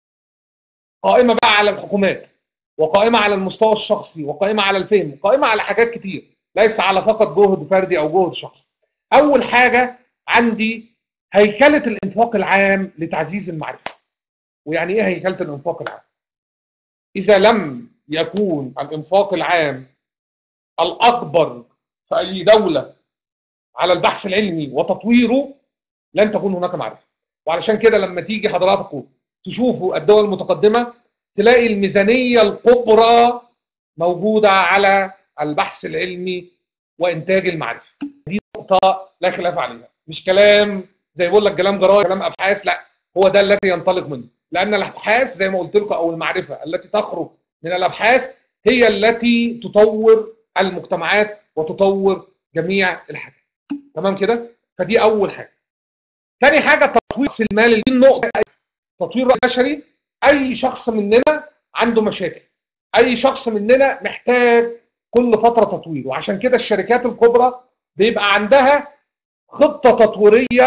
قائمه بقى على الحكومات وقائمه على المستوى الشخصي وقائمه على الفهم وقائمه على حاجات كتير ليس على فقط جهد فردي او جهد شخصي اول حاجه عندي هيكله الانفاق العام لتعزيز المعرفه ويعني ايه هيكله الانفاق العام اذا لم يكون الانفاق العام الاكبر في اي دوله على البحث العلمي وتطويره لن تكون هناك معرفه وعلشان كده لما تيجي حضراتكم تشوفوا الدول المتقدمه تلاقي الميزانيه الكبرى موجوده على البحث العلمي وانتاج المعرفه دي نقطه لا خلاف عليها مش كلام زي بقول لك كلام جرايد كلام ابحاث لا هو ده الذي ينطلق منه لان الابحاث زي ما قلت لكم او المعرفه التي تخرج من الابحاث هي التي تطور المجتمعات وتطور جميع الحاجات تمام كده فدي اول حاجه ثاني حاجه تطوير راس المال دي النقطه تطوير البشري اي شخص مننا عنده مشاكل اي شخص مننا محتاج كل فتره تطوير وعشان كده الشركات الكبرى بيبقى عندها خطه تطويريه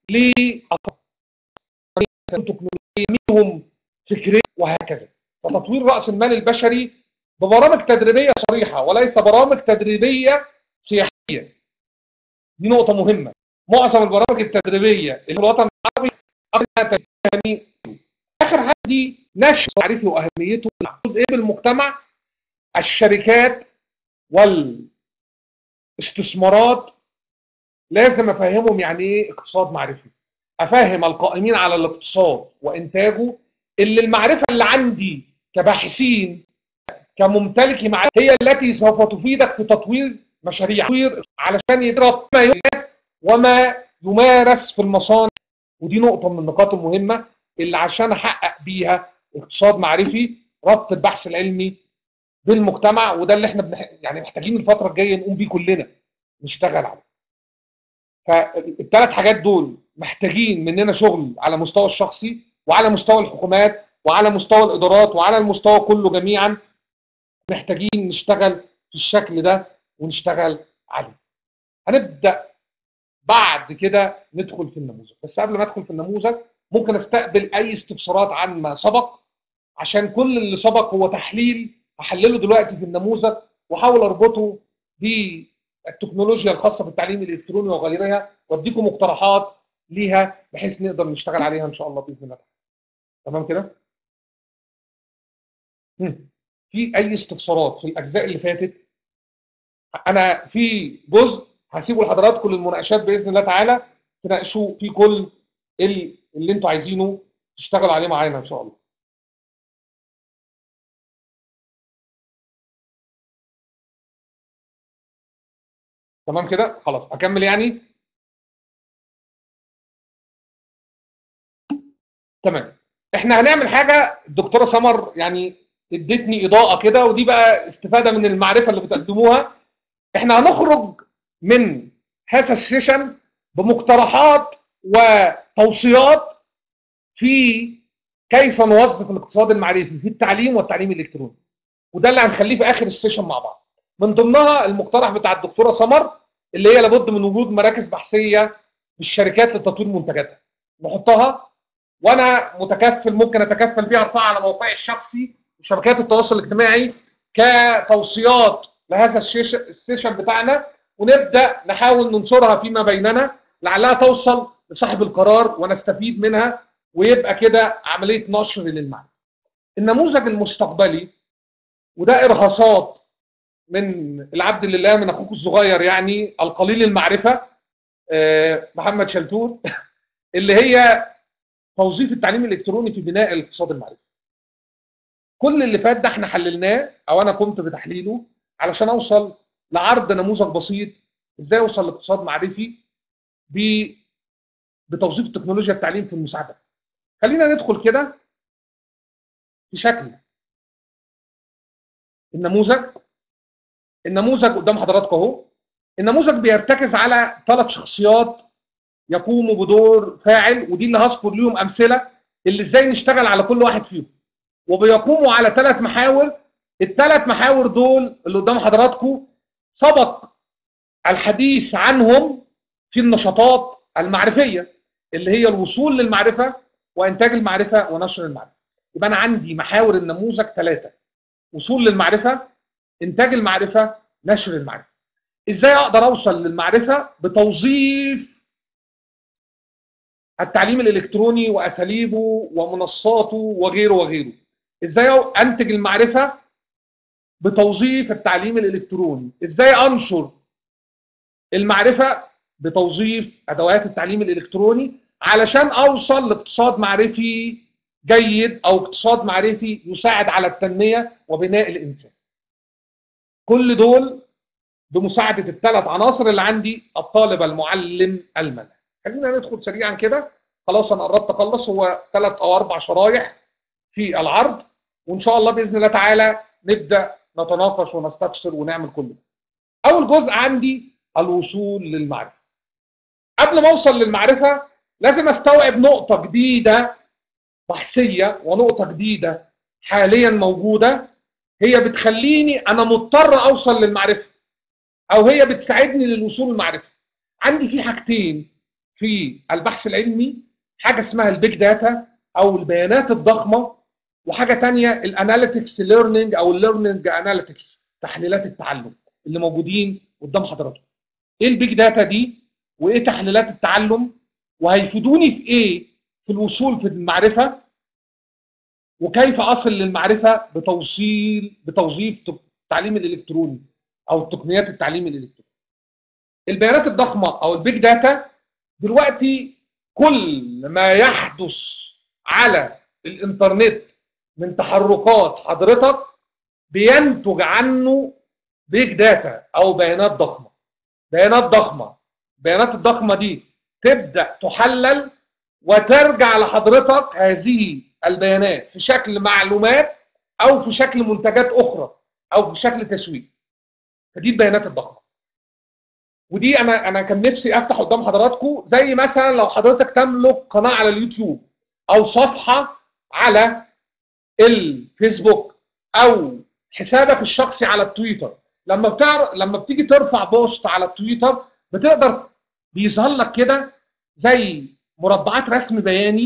تكنولوجيه منهم فكريه وهكذا فتطوير راس المال البشري ببرامج تدريبيه صريحه وليس برامج تدريبيه سياحيه دي نقطه مهمه معظم البرامج التدريبيه اللي في الوطن العربي يعني اخر حاجه دي نشر معرفي واهميته ايه بالمجتمع الشركات والاستثمارات لازم افهمهم يعني ايه اقتصاد معرفي افهم القائمين على الاقتصاد وانتاجه اللي المعرفه اللي عندي كباحثين كممتلكي معرفه هي التي سوف تفيدك في تطوير مشاريع تطوير علشان يضرب ما وما يمارس في المصانع ودي نقطه من النقاط المهمه اللي عشان احقق بيها اقتصاد معرفي ربط البحث العلمي بالمجتمع وده اللي احنا بنح... يعني محتاجين الفتره الجايه نقوم بيه كلنا نشتغل عليه فالثلاث حاجات دول محتاجين مننا شغل على مستوى الشخصي وعلى مستوى الحكومات وعلى مستوى الادارات وعلى المستوى كله جميعا محتاجين نشتغل في الشكل ده ونشتغل عليه هنبدا بعد كده ندخل في النموذج بس قبل ما ادخل في النموذج ممكن استقبل اي استفسارات عن ما سبق عشان كل اللي سبق هو تحليل هحلله دلوقتي في النموذج واحاول اربطه بالتكنولوجيا الخاصه بالتعليم الالكتروني وغيرها واديكم مقترحات ليها بحيث نقدر نشتغل عليها ان شاء الله باذن الله تمام كده هم. في اي استفسارات في الاجزاء اللي فاتت انا في جزء هسيبه لحضراتكم للمناقشات باذن الله تعالى تناقشوا في كل ال- اللي انتوا عايزينه تشتغلوا عليه معانا ان شاء الله تمام كده خلاص اكمل يعني تمام احنا هنعمل حاجه الدكتوره سمر يعني ادتني اضاءه كده ودي بقى استفاده من المعرفه اللي بتقدموها احنا هنخرج من هذا السيشن بمقترحات وتوصيات في كيف نوظف الاقتصاد المعرفي في التعليم والتعليم الالكتروني وده اللي هنخليه في اخر السيشن مع بعض من ضمنها المقترح بتاع الدكتوره سمر اللي هي لابد من وجود مراكز بحثيه بالشركات لتطوير منتجاتها نحطها وانا متكفل ممكن اتكفل بيها ارفعها على موقعي الشخصي وشبكات التواصل الاجتماعي كتوصيات لهذا الشيش- السيشن بتاعنا ونبدا نحاول ننشرها فيما بيننا لعلها توصل لصاحب القرار ونستفيد منها ويبقى كده عمليه نشر للمعنى. النموذج المستقبلي وده ارهاصات من العبد لله من اخوك الصغير يعني القليل المعرفه آه، محمد شلتوت اللي هي توظيف التعليم الالكتروني في بناء الاقتصاد المعرفي. كل اللي فات ده احنا حللناه او انا قمت بتحليله علشان اوصل لعرض نموذج بسيط ازاي اوصل لاقتصاد معرفي ب بتوظيف تكنولوجيا التعليم في المساعده. خلينا ندخل كده في شكل النموذج النموذج قدام حضراتكم اهو النموذج بيرتكز على ثلاث شخصيات يقوموا بدور فاعل ودي اللي هذكر ليهم امثله اللي ازاي نشتغل على كل واحد فيهم وبيقوموا على ثلاث محاور الثلاث محاور دول اللي قدام حضراتكم سبق الحديث عنهم في النشاطات المعرفيه اللي هي الوصول للمعرفه وانتاج المعرفه ونشر المعرفه يبقى انا عندي محاور النموذج ثلاثه وصول للمعرفه انتاج المعرفه نشر المعرفه ازاي اقدر اوصل للمعرفه بتوظيف التعليم الالكتروني واساليبه ومنصاته وغيره وغيره ازاي انتج المعرفه بتوظيف التعليم الالكتروني ازاي انشر المعرفه بتوظيف ادوات التعليم الالكتروني علشان اوصل لاقتصاد معرفي جيد او اقتصاد معرفي يساعد على التنميه وبناء الانسان كل دول بمساعده الثلاث عناصر اللي عندي الطالب المعلم المنهج خلينا ندخل سريعا كده خلاص انا قربت اخلص هو ثلاث او اربع شرايح في العرض وان شاء الله باذن الله تعالى نبدا نتناقش ونستفسر ونعمل كل ده. اول جزء عندي الوصول للمعرفه. قبل ما اوصل للمعرفه لازم استوعب نقطه جديده بحثيه ونقطه جديده حاليا موجوده هي بتخليني انا مضطر اوصل للمعرفه او هي بتساعدني للوصول للمعرفه. عندي في حاجتين في البحث العلمي حاجه اسمها البيج داتا او البيانات الضخمه وحاجه تانية الاناليتكس ليرنينج او الليرنينج اناليتكس تحليلات التعلم اللي موجودين قدام حضراتكم. ايه البيج داتا دي وايه تحليلات التعلم وهيفيدوني في ايه في الوصول في المعرفه وكيف اصل للمعرفه بتوصيل بتوظيف التعليم الالكتروني او تقنيات التعليم الالكتروني. البيانات الضخمه او البيج داتا دلوقتي كل ما يحدث على الانترنت من تحركات حضرتك بينتج عنه بيج داتا او بيانات ضخمه بيانات ضخمه البيانات الضخمه دي تبدا تحلل وترجع لحضرتك هذه البيانات في شكل معلومات او في شكل منتجات اخرى او في شكل تسويق فدي البيانات الضخمه ودي انا انا كان نفسي افتح قدام حضراتكم زي مثلا لو حضرتك تملك قناه على اليوتيوب او صفحه على الفيسبوك او حسابك الشخصي على التويتر لما بتعرف لما بتيجي ترفع بوست على التويتر بتقدر بيظهر لك كده زي مربعات رسم بياني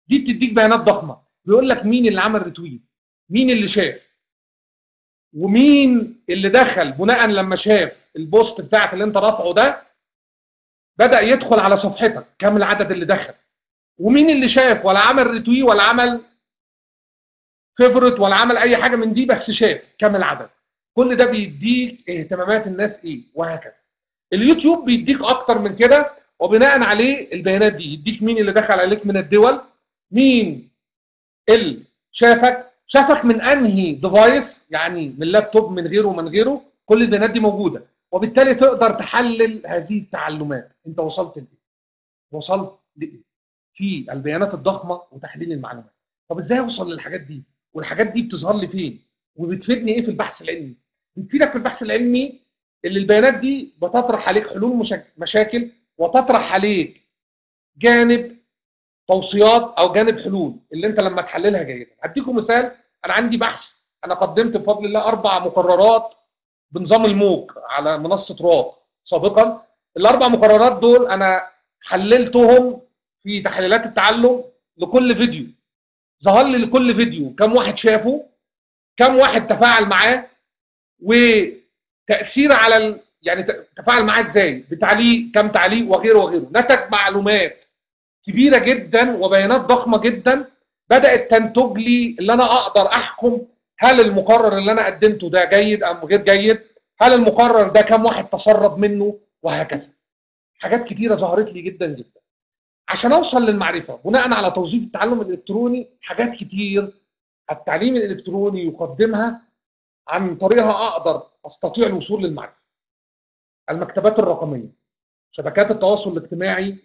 دي بتديك بيانات ضخمه بيقول لك مين اللي عمل ريتويت مين اللي شاف ومين اللي دخل بناء لما شاف البوست بتاعك اللي انت رافعه ده بدا يدخل على صفحتك كم العدد اللي دخل ومين اللي شاف ولا عمل ريتوي ولا عمل فيفورت ولا عمل اي حاجه من دي بس شاف كم العدد كل ده بيديك اهتمامات الناس ايه وهكذا اليوتيوب بيديك اكتر من كده وبناء عليه البيانات دي يديك مين اللي دخل عليك من الدول مين اللي شافك شافك من انهي ديفايس يعني من لابتوب من غيره ومن غيره كل البيانات دي موجوده وبالتالي تقدر تحلل هذه التعلمات انت وصلت لايه وصلت لايه في البيانات الضخمه وتحليل المعلومات طب ازاي اوصل للحاجات دي والحاجات دي بتظهر لي فين وبتفيدني ايه في البحث العلمي بتفيدك في البحث العلمي اللي البيانات دي بتطرح عليك حلول مشاكل وتطرح عليك جانب توصيات او جانب حلول اللي انت لما تحللها جيدا هديكم مثال انا عندي بحث انا قدمت بفضل الله اربع مقررات بنظام الموج على منصه راق سابقا الاربع مقررات دول انا حللتهم في تحليلات التعلم لكل فيديو ظهر لي لكل فيديو كم واحد شافه كم واحد تفاعل معاه وتاثير على ال... يعني تفاعل معاه ازاي بتعليق كم تعليق وغيره وغيره نتج معلومات كبيره جدا وبيانات ضخمه جدا بدات تنتج لي اللي انا اقدر احكم هل المقرر اللي انا قدمته ده جيد ام غير جيد هل المقرر ده كم واحد تسرب منه وهكذا حاجات كتيره ظهرت لي جدا جدا عشان اوصل للمعرفه بناء على توظيف التعلم الالكتروني حاجات كتير التعليم الالكتروني يقدمها عن طريقها اقدر استطيع الوصول للمعرفه المكتبات الرقميه شبكات التواصل الاجتماعي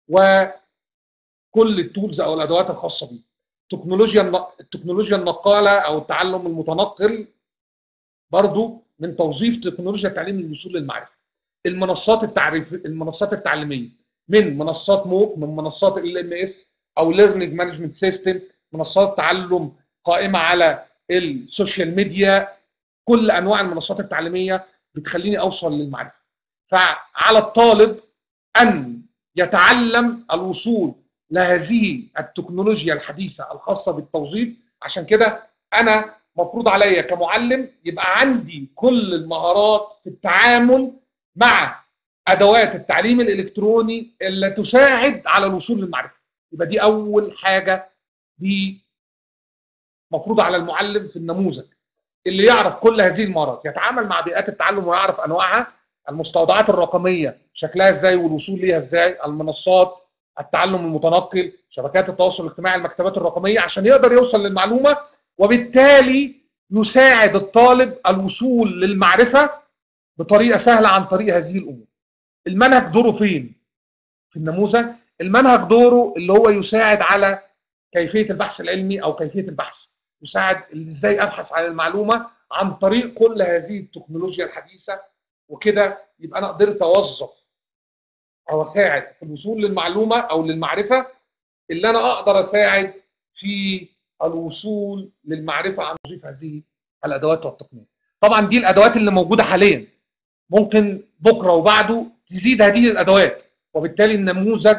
وكل التولز او الادوات الخاصه بيه تكنولوجيا التكنولوجيا النقاله او التعلم المتنقل برضو من توظيف تكنولوجيا التعليم للوصول للمعرفه المنصات التعريف المنصات التعليميه من منصات موك من منصات ال ام اس او ليرنينج مانجمنت سيستم منصات تعلم قائمه على السوشيال ميديا كل انواع المنصات التعليميه بتخليني اوصل للمعرفه فعلى الطالب ان يتعلم الوصول لهذه التكنولوجيا الحديثه الخاصه بالتوظيف عشان كده انا مفروض عليا كمعلم يبقى عندي كل المهارات في التعامل مع ادوات التعليم الالكتروني اللي تساعد على الوصول للمعرفه يبقى دي اول حاجه دي مفروض على المعلم في النموذج اللي يعرف كل هذه المهارات يتعامل مع بيئات التعلم ويعرف انواعها المستودعات الرقميه شكلها ازاي والوصول ليها ازاي المنصات التعلم المتنقل شبكات التواصل الاجتماعي المكتبات الرقميه عشان يقدر يوصل للمعلومه وبالتالي يساعد الطالب الوصول للمعرفه بطريقه سهله عن طريق هذه الامور المنهج دوره فين في النموذج المنهج دوره اللي هو يساعد على كيفيه البحث العلمي او كيفيه البحث يساعد ازاي ابحث عن المعلومه عن طريق كل هذه التكنولوجيا الحديثه وكده يبقى انا قدرت اوظف او اساعد في الوصول للمعلومه او للمعرفه اللي انا اقدر اساعد في الوصول للمعرفه عن توظيف هذه الادوات والتقنيات. طبعا دي الادوات اللي موجوده حاليا ممكن بكره وبعده تزيد هذه الادوات وبالتالي النموذج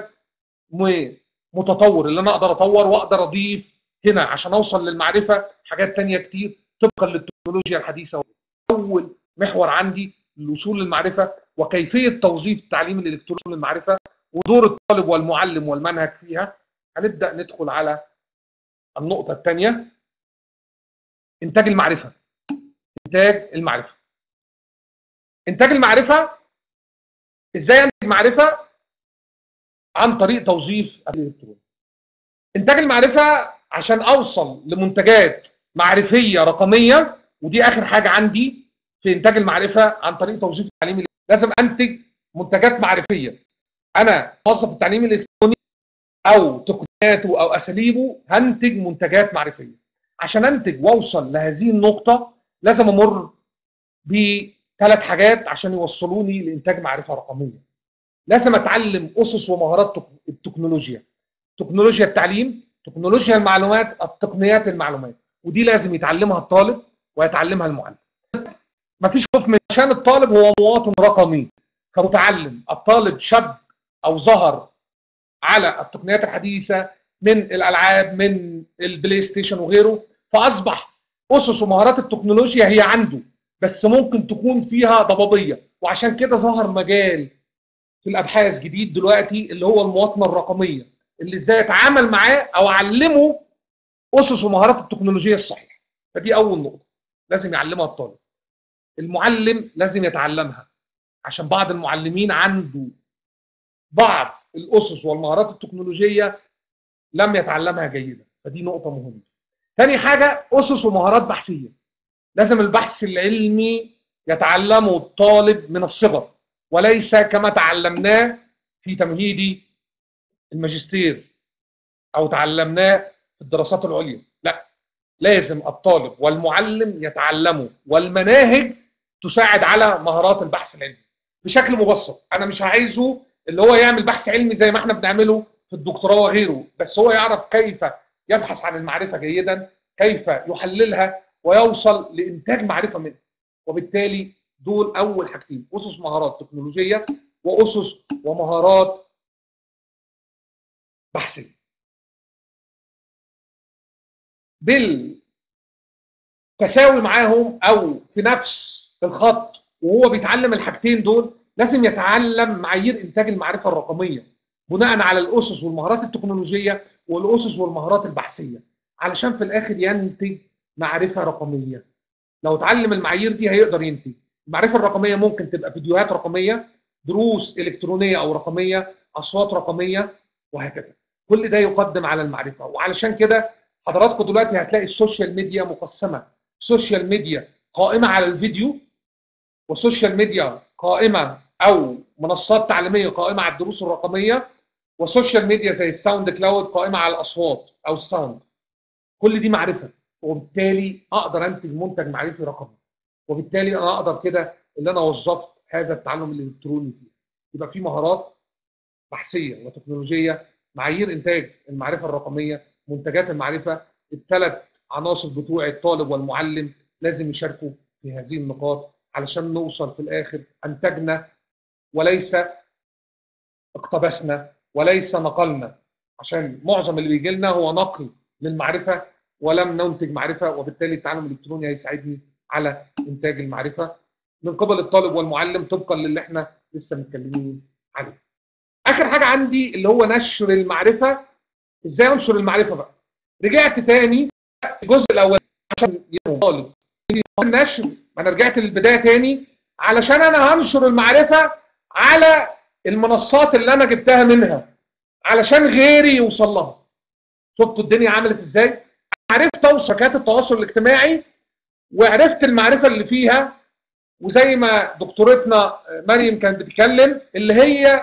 متطور اللي انا اقدر اطور واقدر اضيف هنا عشان اوصل للمعرفه حاجات تانية كتير طبقا للتكنولوجيا الحديثه اول محور عندي الوصول للمعرفه وكيفيه توظيف التعليم الالكتروني للمعرفه ودور الطالب والمعلم والمنهج فيها هنبدا ندخل على النقطه الثانيه انتاج المعرفه انتاج المعرفه انتاج المعرفه ازاي انتج معرفه عن طريق توظيف الالكتروني انتاج المعرفه عشان اوصل لمنتجات معرفيه رقميه ودي اخر حاجه عندي في انتاج المعرفه عن طريق توظيف التعليم لازم انتج منتجات معرفيه انا موظف التعليم الالكتروني او تقنياته او اساليبه هنتج منتجات معرفيه عشان انتج واوصل لهذه النقطه لازم امر بثلاث حاجات عشان يوصلوني لانتاج معرفه رقميه لازم اتعلم اسس ومهارات التكنولوجيا تكنولوجيا التعليم تكنولوجيا المعلومات التقنيات المعلومات ودي لازم يتعلمها الطالب ويتعلمها المعلم مفيش خوف من عشان الطالب هو مواطن رقمي فمتعلم الطالب شاب او ظهر على التقنيات الحديثه من الالعاب من البلاي ستيشن وغيره فاصبح اسس ومهارات التكنولوجيا هي عنده بس ممكن تكون فيها ضبابيه وعشان كده ظهر مجال في الابحاث جديد دلوقتي اللي هو المواطنه الرقميه اللي ازاي اتعامل معاه او اعلمه اسس ومهارات التكنولوجيا الصحيحه فدي اول نقطه لازم يعلمها الطالب المعلم لازم يتعلمها عشان بعض المعلمين عنده بعض الاسس والمهارات التكنولوجيه لم يتعلمها جيدا فدي نقطه مهمه تاني حاجه اسس ومهارات بحثيه لازم البحث العلمي يتعلمه الطالب من الصغر وليس كما تعلمناه في تمهيدي الماجستير او تعلمناه في الدراسات العليا لا لازم الطالب والمعلم يتعلموا والمناهج تساعد على مهارات البحث العلمي بشكل مبسط انا مش عايزه اللي هو يعمل بحث علمي زي ما احنا بنعمله في الدكتوراه وغيره بس هو يعرف كيف يبحث عن المعرفه جيدا كيف يحللها ويوصل لانتاج معرفه منها وبالتالي دول اول حاجتين اسس مهارات تكنولوجيه واسس ومهارات بحثيه بالتساوي معاهم او في نفس الخط وهو بيتعلم الحاجتين دول لازم يتعلم معايير انتاج المعرفه الرقميه بناء على الاسس والمهارات التكنولوجيه والاسس والمهارات البحثيه علشان في الاخر ينتج معرفه رقميه لو اتعلم المعايير دي هيقدر ينتج المعرفه الرقميه ممكن تبقى فيديوهات رقميه دروس الكترونيه او رقميه اصوات رقميه وهكذا كل ده يقدم على المعرفه وعلشان كده حضراتكم دلوقتي هتلاقي السوشيال ميديا مقسمه سوشيال ميديا قائمه على الفيديو وسوشيال ميديا قائمه او منصات تعليميه قائمه على الدروس الرقميه وسوشيال ميديا زي الساوند كلاود قائمه على الاصوات او الساوند كل دي معرفه وبالتالي اقدر انتج منتج معرفي رقمي وبالتالي انا اقدر كده ان انا وظفت هذا التعلم الالكتروني فيه يبقى في مهارات بحثيه وتكنولوجيه معايير انتاج المعرفه الرقميه منتجات المعرفه الثلاث عناصر بتوع الطالب والمعلم لازم يشاركوا في هذه النقاط علشان نوصل في الاخر انتجنا وليس اقتبسنا وليس نقلنا عشان معظم اللي بيجي لنا هو نقل للمعرفه ولم ننتج معرفه وبالتالي التعلم الالكتروني هيساعدني على انتاج المعرفه من قبل الطالب والمعلم طبقا للي احنا لسه متكلمين عليه. اخر حاجه عندي اللي هو نشر المعرفه ازاي انشر المعرفه بقى؟ رجعت تاني الجزء الاول عشان طالب النشر ما انا رجعت للبدايه تاني علشان انا هنشر المعرفه على المنصات اللي انا جبتها منها علشان غيري يوصل لها شفتوا الدنيا عملت ازاي عرفت اوصل شبكات التواصل الاجتماعي وعرفت المعرفه اللي فيها وزي ما دكتورتنا مريم كانت بتتكلم اللي هي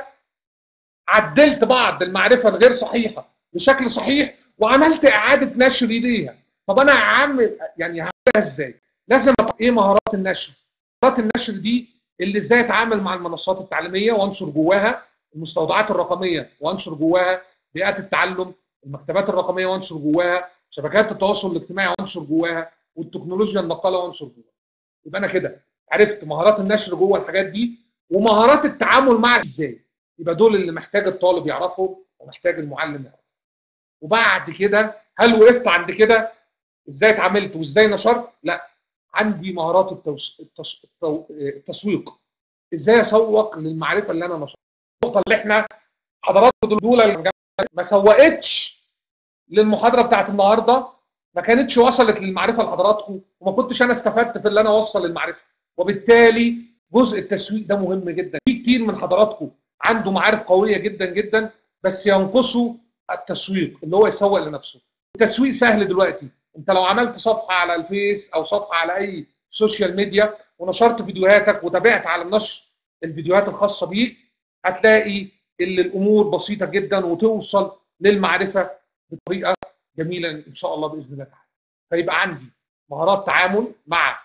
عدلت بعض المعرفه الغير صحيحه بشكل صحيح وعملت اعاده نشر ليها طب انا عامل يعني هعملها ازاي لازم ايه مهارات النشر مهارات النشر دي اللي ازاي اتعامل مع المنصات التعليميه وانشر جواها المستودعات الرقميه وانشر جواها بيئات التعلم المكتبات الرقميه وانشر جواها شبكات التواصل الاجتماعي وانشر جواها والتكنولوجيا النقاله وانشر جواها يبقى انا كده عرفت مهارات النشر جوه الحاجات دي ومهارات التعامل مع ازاي يبقى دول اللي محتاج الطالب يعرفهم ومحتاج المعلم يعرفهم وبعد كده هل وقفت عند كده ازاي اتعاملت وازاي نشرت لا عندي مهارات التوس... التس... التو... التسويق ازاي اسوق للمعرفه اللي انا نشرتها النقطه اللي احنا حضراتكم دول ما سوقتش للمحاضره بتاعت النهارده ما كانتش وصلت للمعرفه لحضراتكم وما كنتش انا استفدت في اللي انا اوصل المعرفه وبالتالي جزء التسويق ده مهم جدا في كتير من حضراتكم عنده معارف قويه جدا جدا بس ينقصه التسويق اللي هو يسوق لنفسه التسويق سهل دلوقتي انت لو عملت صفحه على الفيس او صفحه على اي سوشيال ميديا ونشرت فيديوهاتك وتابعت على نشر الفيديوهات الخاصه بيك هتلاقي اللي الامور بسيطه جدا وتوصل للمعرفه بطريقه جميله ان شاء الله باذن الله تعالى فيبقى عندي مهارات تعامل مع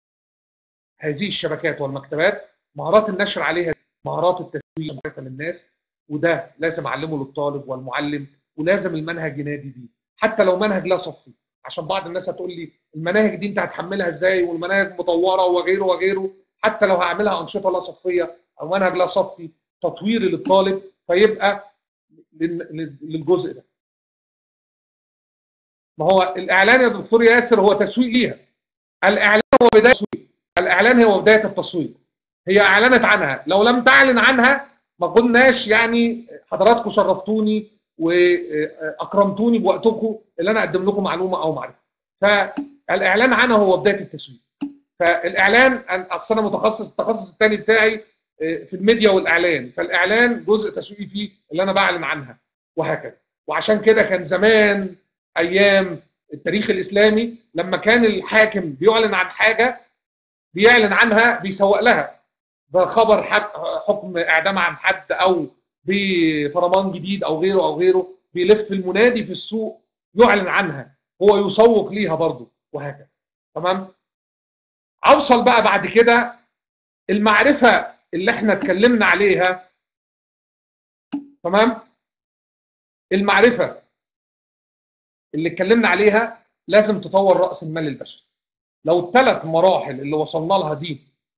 هذه الشبكات والمكتبات مهارات النشر عليها مهارات التسويق والمعرفه للناس وده لازم اعلمه للطالب والمعلم ولازم المنهج ينادي بيه حتى لو منهج لا صفي عشان بعض الناس هتقول لي المناهج دي انت هتحملها ازاي والمناهج مطوره وغيره وغيره حتى لو هعملها انشطه لا صفيه او منهج لا صفي تطويري للطالب فيبقى للجزء ده ما هو الاعلان يا دكتور ياسر هو تسويق ليها الاعلان هو بدايه التسويق الاعلان هو بدايه التسويق هي اعلنت عنها لو لم تعلن عنها ما قلناش يعني حضراتكم شرفتوني واكرمتوني بوقتكم اللي انا اقدم لكم معلومه او معرفه فالاعلان عنها هو بدايه التسويق فالاعلان اصل انا متخصص التخصص الثاني بتاعي في الميديا والاعلان فالاعلان جزء تسويقي فيه اللي انا بعلن عنها وهكذا وعشان كده كان زمان ايام التاريخ الاسلامي لما كان الحاكم بيعلن عن حاجه بيعلن عنها بيسوق لها بخبر حكم اعدام عن حد او بفرمان جديد او غيره او غيره بيلف المنادي في السوق يعلن عنها هو يسوق ليها برضه وهكذا تمام اوصل بقى بعد كده المعرفه اللي احنا اتكلمنا عليها تمام المعرفه اللي اتكلمنا عليها لازم تطور راس المال البشري لو الثلاث مراحل اللي وصلنا لها دي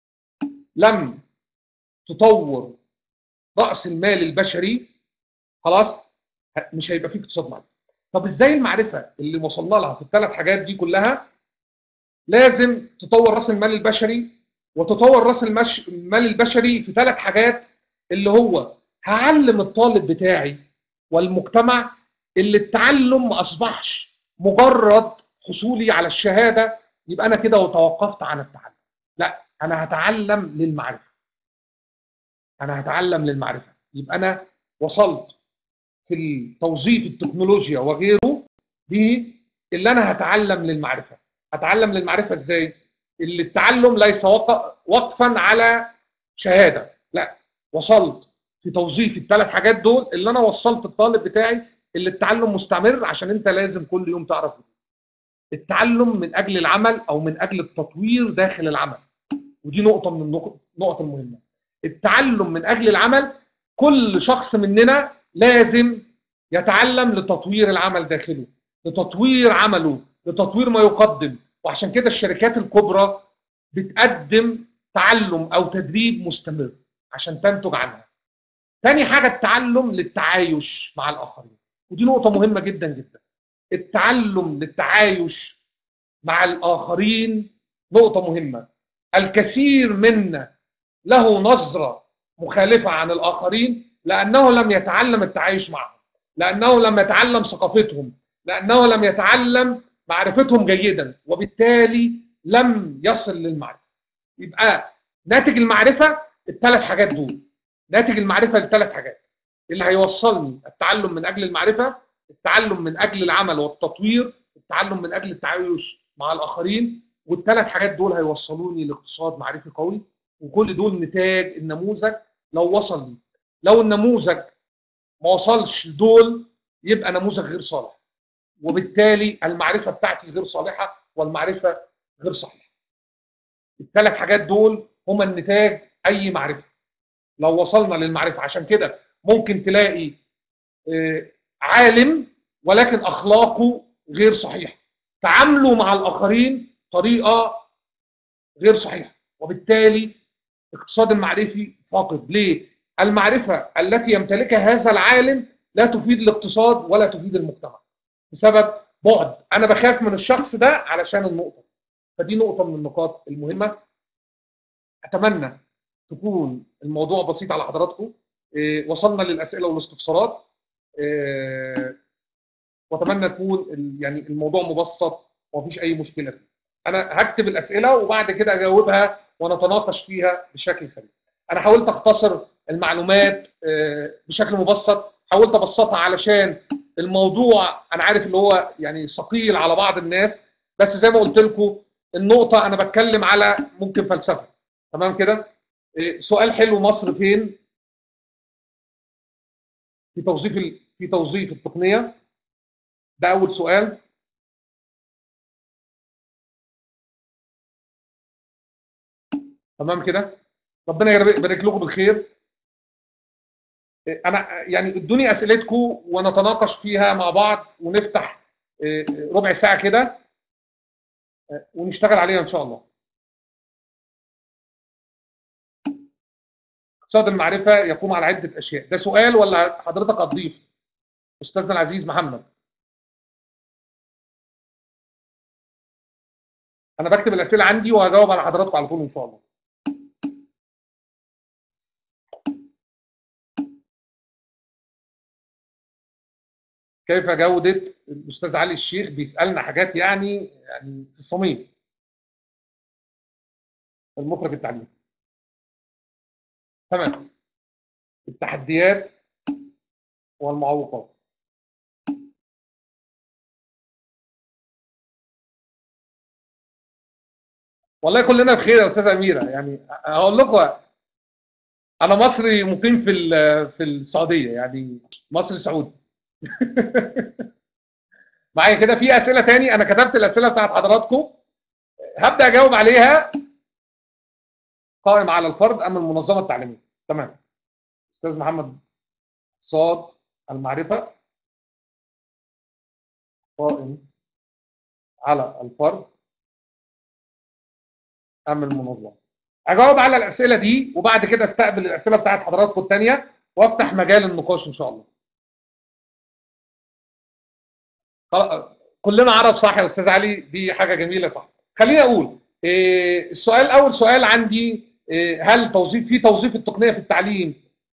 لم تطور راس المال البشري خلاص مش هيبقى فيه اقتصاد معرفي طب ازاي المعرفه اللي وصلنا لها في الثلاث حاجات دي كلها لازم تطور راس المال البشري وتطور راس المش... المال البشري في ثلاث حاجات اللي هو هعلم الطالب بتاعي والمجتمع اللي التعلم ما اصبحش مجرد حصولي على الشهاده يبقى انا كده وتوقفت عن التعلم لا انا هتعلم للمعرفه انا هتعلم للمعرفه يبقى انا وصلت في توظيف التكنولوجيا وغيره باللي انا هتعلم للمعرفه هتعلم للمعرفه ازاي اللي التعلم ليس وقفا على شهاده لا وصلت في توظيف الثلاث حاجات دول اللي انا وصلت الطالب بتاعي اللي التعلم مستمر عشان انت لازم كل يوم تعرف التعلم من اجل العمل او من اجل التطوير داخل العمل ودي نقطه من النقط المهمه التعلم من اجل العمل كل شخص مننا لازم يتعلم لتطوير العمل داخله لتطوير عمله لتطوير ما يقدم وعشان كده الشركات الكبرى بتقدم تعلم او تدريب مستمر عشان تنتج عنها تاني حاجه التعلم للتعايش مع الاخرين ودي نقطه مهمه جدا جدا التعلم للتعايش مع الاخرين نقطه مهمه الكثير منا له نظره مخالفه عن الاخرين لانه لم يتعلم التعايش معهم لانه لم يتعلم ثقافتهم لانه لم يتعلم معرفتهم جيدا وبالتالي لم يصل للمعرفه يبقى ناتج المعرفه الثلاث حاجات دول ناتج المعرفه الثلاث حاجات اللي هيوصلني التعلم من اجل المعرفه التعلم من اجل العمل والتطوير التعلم من اجل التعايش مع الاخرين والثلاث حاجات دول هيوصلوني لاقتصاد معرفي قوي وكل دول نتاج النموذج لو وصل لي لو النموذج ما وصلش لدول يبقى نموذج غير صالح وبالتالي المعرفه بتاعتي غير صالحه والمعرفه غير صحيحه الثلاث حاجات دول هما النتاج اي معرفه لو وصلنا للمعرفه عشان كده ممكن تلاقي عالم ولكن اخلاقه غير صحيحه تعامله مع الاخرين طريقه غير صحيحه وبالتالي اقتصاد المعرفي فاقد ليه المعرفه التي يمتلكها هذا العالم لا تفيد الاقتصاد ولا تفيد المجتمع بسبب بعد انا بخاف من الشخص ده علشان النقطه فدي نقطه من النقاط المهمه اتمنى تكون الموضوع بسيط على حضراتكم إيه وصلنا للاسئله والاستفسارات إيه واتمنى تكون يعني الموضوع مبسط ومفيش اي مشكله فيه انا هكتب الاسئله وبعد كده اجاوبها ونتناقش فيها بشكل سريع انا حاولت اختصر المعلومات إيه بشكل مبسط حاولت ابسطها علشان الموضوع انا عارف اللي هو يعني ثقيل على بعض الناس بس زي ما قلت لكم النقطه انا بتكلم على ممكن فلسفه تمام كده سؤال حلو مصر فين في توظيف في توظيف التقنيه ده اول سؤال تمام كده ربنا يبارك لكم بالخير انا يعني ادوني اسئلتكم ونتناقش فيها مع بعض ونفتح ربع ساعه كده ونشتغل عليها ان شاء الله اقتصاد المعرفه يقوم على عده اشياء ده سؤال ولا حضرتك هتضيف استاذنا العزيز محمد انا بكتب الاسئله عندي وهجاوب على حضراتكم على طول ان شاء الله كيف جودة الأستاذ علي الشيخ بيسألنا حاجات يعني يعني في الصميم المخرج التعليمي تمام التحديات والمعوقات والله كلنا بخير يا استاذه اميره يعني هقول لكم انا مصري مقيم في في السعوديه يعني مصري سعودي معايا كده في اسئله تاني انا كتبت الاسئله بتاعت حضراتكم هبدا اجاوب عليها قائم على الفرد ام المنظمه التعليميه تمام استاذ محمد صاد المعرفه قائم على الفرد ام المنظمه اجاوب على الاسئله دي وبعد كده استقبل الاسئله بتاعت حضراتكم الثانيه وافتح مجال النقاش ان شاء الله كلنا عرب صح يا استاذ علي دي حاجه جميله صح خليني اقول إيه السؤال اول سؤال عندي إيه هل توظيف في توظيف التقنيه في التعليم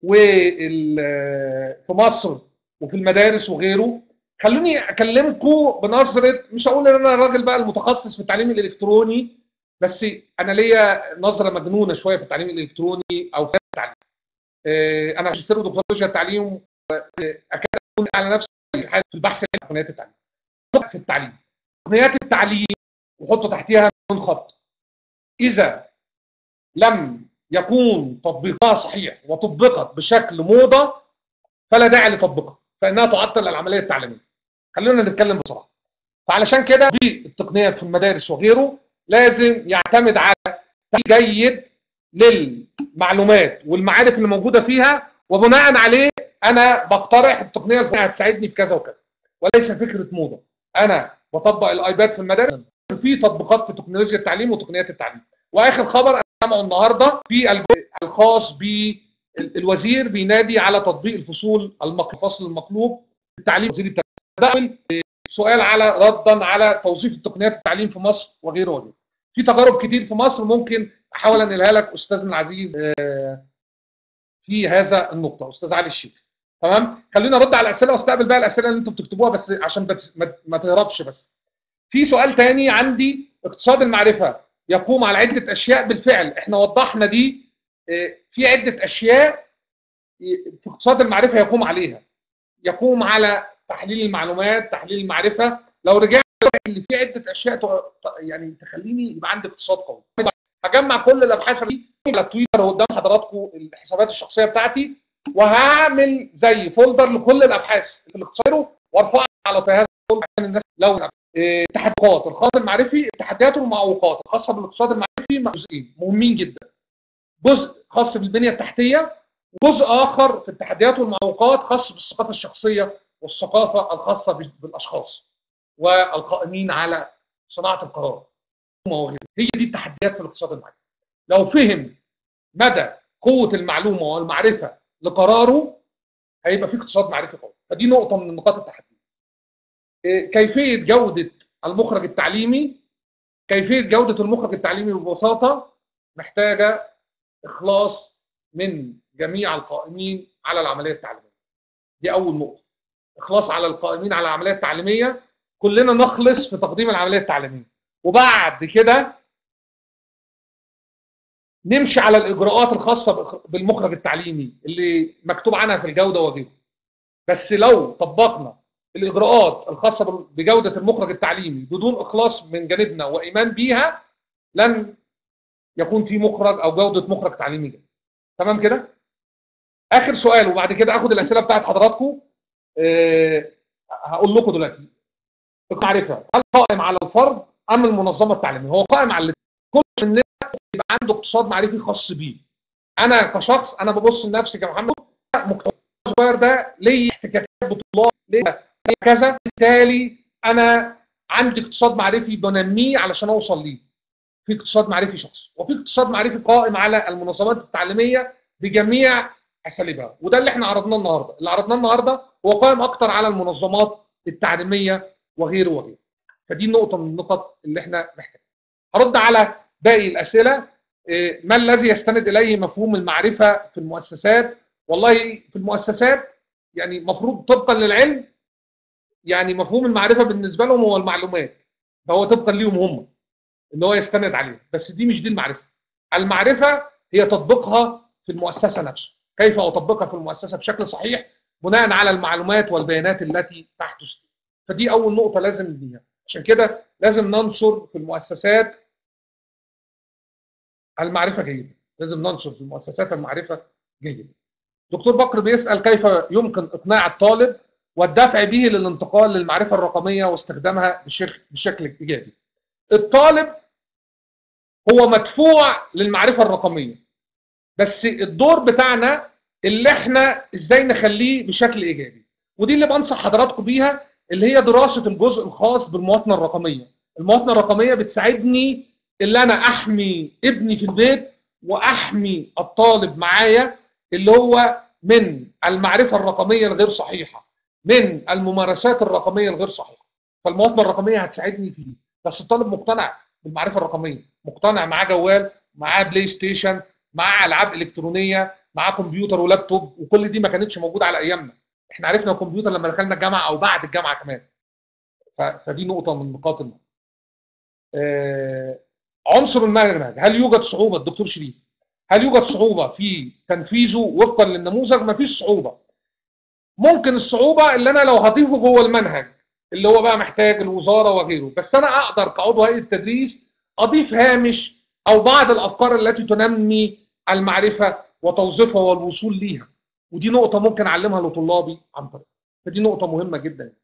في مصر وفي المدارس وغيره خلوني اكلمكم بنظره مش هقول ان انا الراجل بقى المتخصص في التعليم الالكتروني بس انا ليا نظره مجنونه شويه في التعليم الالكتروني او في التعليم إيه انا ماجستير ودكتوراه التعليم اكاد اكون على نفسي في البحث في تقنيات التعليم في التعليم تقنيات التعليم وحطوا تحتها من خط اذا لم يكون تطبيقها صحيح وطبقت بشكل موضه فلا داعي لتطبيقها فانها تعطل العمليه التعليميه خلونا نتكلم بصراحه فعلشان كده التقنيات في المدارس وغيره لازم يعتمد على جيد للمعلومات والمعارف اللي موجوده فيها وبناء عليه انا بقترح التقنيه الفلانيه هتساعدني في كذا وكذا وليس فكره موضه انا بطبق الايباد في المدارس في تطبيقات في تكنولوجيا التعليم وتقنيات التعليم واخر خبر انا سامعه النهارده في الجزء الخاص بالوزير بينادي على تطبيق الفصول الفصل المطلوب التعليم وزير التعليم سؤال على ردا على توظيف التقنيات التعليم في مصر وغيره وغيره في تجارب كتير في مصر ممكن احاول انقلها لك استاذنا العزيز في هذا النقطه استاذ علي الشيخ تمام خلينا نرد على الاسئله واستقبل بقى الاسئله اللي انتم بتكتبوها بس عشان بتس... ما... ما تهربش بس في سؤال تاني عندي اقتصاد المعرفه يقوم على عده اشياء بالفعل احنا وضحنا دي في عده اشياء في اقتصاد المعرفه يقوم عليها يقوم على تحليل المعلومات تحليل المعرفه لو رجعت اللي في عده اشياء يعني تخليني يبقى عندي اقتصاد قوي هجمع كل الابحاث دي على التويتر قدام حضراتكم الحسابات الشخصيه بتاعتي وهعمل زي فولدر لكل الابحاث في الاقتصاد وارفعها على هذا الفولدر عشان الناس لو التحديات الخاص المعرفي التحديات والمعوقات الخاصه بالاقتصاد المعرفي جزئين مهمين جدا جزء خاص بالبنيه التحتيه وجزء اخر في التحديات والمعوقات خاص بالثقافه الشخصيه والثقافه الخاصه بالاشخاص والقائمين على صناعه القرار هي دي التحديات في الاقتصاد المعرفي لو فهم مدى قوه المعلومه والمعرفه لقراره هيبقى في اقتصاد معرفي قوي فدي نقطه من نقاط التحدي كيفيه جوده المخرج التعليمي كيفيه جوده المخرج التعليمي ببساطه محتاجه اخلاص من جميع القائمين على العمليه التعليميه دي اول نقطه اخلاص على القائمين على العمليه التعليميه كلنا نخلص في تقديم العمليه التعليميه وبعد كده نمشي على الاجراءات الخاصه بالمخرج التعليمي اللي مكتوب عنها في الجوده وغيره بس لو طبقنا الاجراءات الخاصه بجوده المخرج التعليمي بدون اخلاص من جانبنا وايمان بيها لن يكون في مخرج او جوده مخرج تعليمي جيد تمام كده اخر سؤال وبعد كده اخد الاسئله بتاعت حضراتكم أه هقول لكم دلوقتي المعرفه هل قائم على الفرد ام المنظمه التعليميه هو قائم على كل مننا يبقى عنده اقتصاد معرفي خاص بيه انا كشخص انا ببص لنفسي كمحمد مجتمع صغير ده ليه احتكاكات بطولات ليه كذا بالتالي انا عندي اقتصاد معرفي بنميه علشان اوصل ليه في اقتصاد معرفي شخصي وفي اقتصاد معرفي قائم على المنظمات التعليميه بجميع اساليبها وده اللي احنا عرضناه النهارده اللي عرضناه النهارده هو قائم اكتر على المنظمات التعليميه وغيره وغيره فدي نقطه من النقط اللي احنا محتاجين هرد على باقي الاسئله ما الذي يستند اليه مفهوم المعرفه في المؤسسات والله في المؤسسات يعني مفروض طبقا للعلم يعني مفهوم المعرفه بالنسبه لهم هو المعلومات فهو طبقا ليهم هم ان هو يستند عليه بس دي مش دي المعرفه المعرفه هي تطبيقها في المؤسسه نفسه كيف اطبقها في المؤسسه بشكل صحيح بناء على المعلومات والبيانات التي تحدث فدي اول نقطه لازم نبنيها عشان كده لازم ننشر في المؤسسات المعرفه جيدا لازم ننشر في المؤسسات المعرفه جيدا دكتور بكر بيسال كيف يمكن اقناع الطالب والدفع به للانتقال للمعرفه الرقميه واستخدامها بشكل ايجابي الطالب هو مدفوع للمعرفه الرقميه بس الدور بتاعنا اللي احنا ازاي نخليه بشكل ايجابي ودي اللي بنصح حضراتكم بيها اللي هي دراسه الجزء الخاص بالمواطنه الرقميه المواطنه الرقميه بتساعدني اللي انا احمي ابني في البيت واحمي الطالب معايا اللي هو من المعرفه الرقميه الغير صحيحه من الممارسات الرقميه الغير صحيحه فالمواطنه الرقميه هتساعدني فيه بس الطالب مقتنع بالمعرفه الرقميه مقتنع معاه جوال معاه بلاي ستيشن معاه العاب الكترونيه معاه كمبيوتر ولابتوب وكل دي ما كانتش موجوده على ايامنا احنا عرفنا الكمبيوتر لما دخلنا الجامعه او بعد الجامعه كمان فدي نقطه من نقاط النقطة. آه عنصر المنهج هل يوجد صعوبه الدكتور شريف هل يوجد صعوبه في تنفيذه وفقا للنموذج ما فيش صعوبه ممكن الصعوبه اللي انا لو هضيفه جوه المنهج اللي هو بقى محتاج الوزاره وغيره بس انا اقدر كعضو هيئه التدريس اضيف هامش او بعض الافكار التي تنمي المعرفه وتوظيفها والوصول ليها ودي نقطه ممكن اعلمها لطلابي عن طريق فدي نقطه مهمه جدا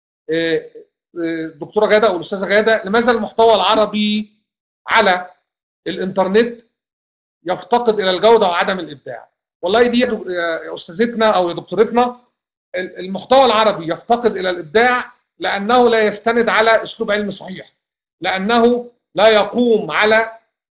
دكتوره غاده او الاستاذه غاده لماذا المحتوى العربي على الانترنت يفتقد الى الجوده وعدم الابداع والله دي يا استاذتنا او يا دكتورتنا المحتوى العربي يفتقد الى الابداع لانه لا يستند على اسلوب علمي صحيح لانه لا يقوم على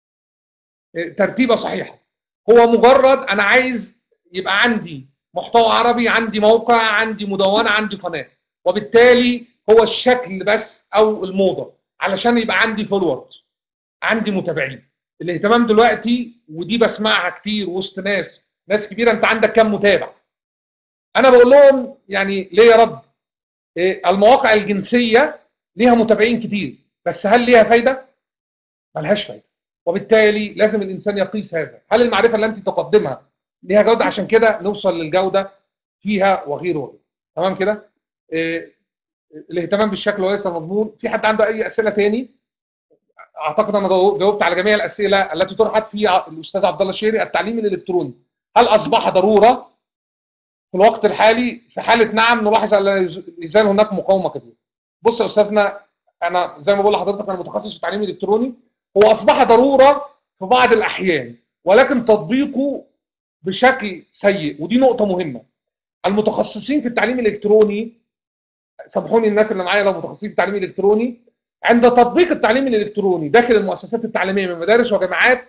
ترتيبه صحيحه هو مجرد انا عايز يبقى عندي محتوى عربي عندي موقع عندي مدونه عندي قناه وبالتالي هو الشكل بس او الموضه علشان يبقى عندي فولورد عندي متابعين الاهتمام دلوقتي ودي بسمعها كتير وسط ناس ناس كبيره انت عندك كام متابع انا بقول لهم يعني ليه رد إيه المواقع الجنسيه ليها متابعين كتير بس هل ليها فايده ملهاش فايده وبالتالي لازم الانسان يقيس هذا هل المعرفه اللي انت تقدمها ليها جوده عشان كده نوصل للجوده فيها وغيره وغيره تمام كده إيه الاهتمام بالشكل وليس المضمون في حد عنده اي اسئله تاني اعتقد انا جاوبت على جميع الاسئله التي طرحت في الاستاذ عبد الله الشيري التعليم الالكتروني هل اصبح ضروره في الوقت الحالي في حاله نعم نلاحظ ان يزال هناك مقاومه كبيره بص يا استاذنا انا زي ما بقول لحضرتك انا متخصص في التعليم الالكتروني هو اصبح ضروره في بعض الاحيان ولكن تطبيقه بشكل سيء ودي نقطه مهمه المتخصصين في التعليم الالكتروني سامحوني الناس اللي معايا لو متخصصين في التعليم الالكتروني عند تطبيق التعليم الالكتروني داخل المؤسسات التعليميه من مدارس وجامعات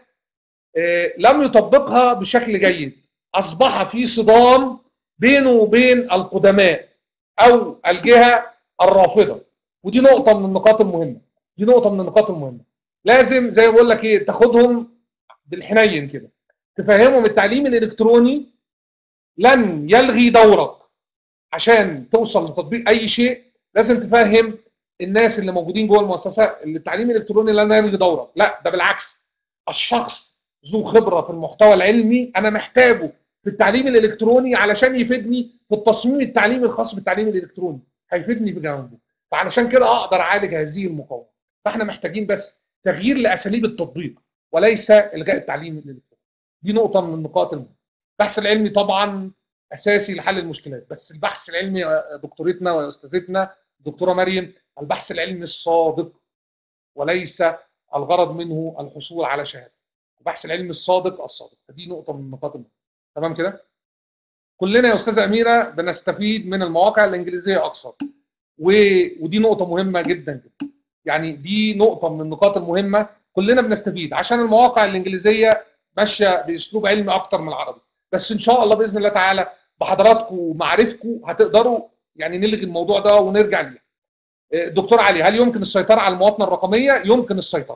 لم يطبقها بشكل جيد اصبح في صدام بينه وبين القدماء او الجهه الرافضه ودي نقطه من النقاط المهمه دي نقطه من النقاط المهمه لازم زي ما بقول لك ايه تاخدهم بالحنين كده تفهمهم التعليم الالكتروني لن يلغي دورك عشان توصل لتطبيق اي شيء لازم تفهم الناس اللي موجودين جوه المؤسسه اللي التعليم الالكتروني لن يلغي دورك لا ده بالعكس الشخص ذو خبره في المحتوى العلمي انا محتاجه في التعليم الالكتروني علشان يفيدني في التصميم التعليمي الخاص بالتعليم الالكتروني هيفيدني في جانبه فعلشان كده اقدر اعالج هذه المقاومه فاحنا محتاجين بس تغيير لاساليب التطبيق وليس الغاء التعليم الالكتروني دي نقطه من النقاط المهمه البحث العلمي طبعا اساسي لحل المشكلات بس البحث العلمي يا دكتورتنا واستاذتنا دكتوره مريم البحث العلمي الصادق وليس الغرض منه الحصول على شهاده البحث العلمي الصادق الصادق دي نقطه من النقاط المهمه تمام كده كلنا يا استاذه اميره بنستفيد من المواقع الانجليزيه اكثر و... ودي نقطه مهمه جدا جدا يعني دي نقطه من النقاط المهمه كلنا بنستفيد عشان المواقع الانجليزيه ماشيه باسلوب علمي اكتر من العربي بس ان شاء الله باذن الله تعالى بحضراتكم ومعرفتكم هتقدروا يعني نلغي الموضوع ده ونرجع ليه دكتور علي هل يمكن السيطره على المواطنه الرقميه يمكن السيطره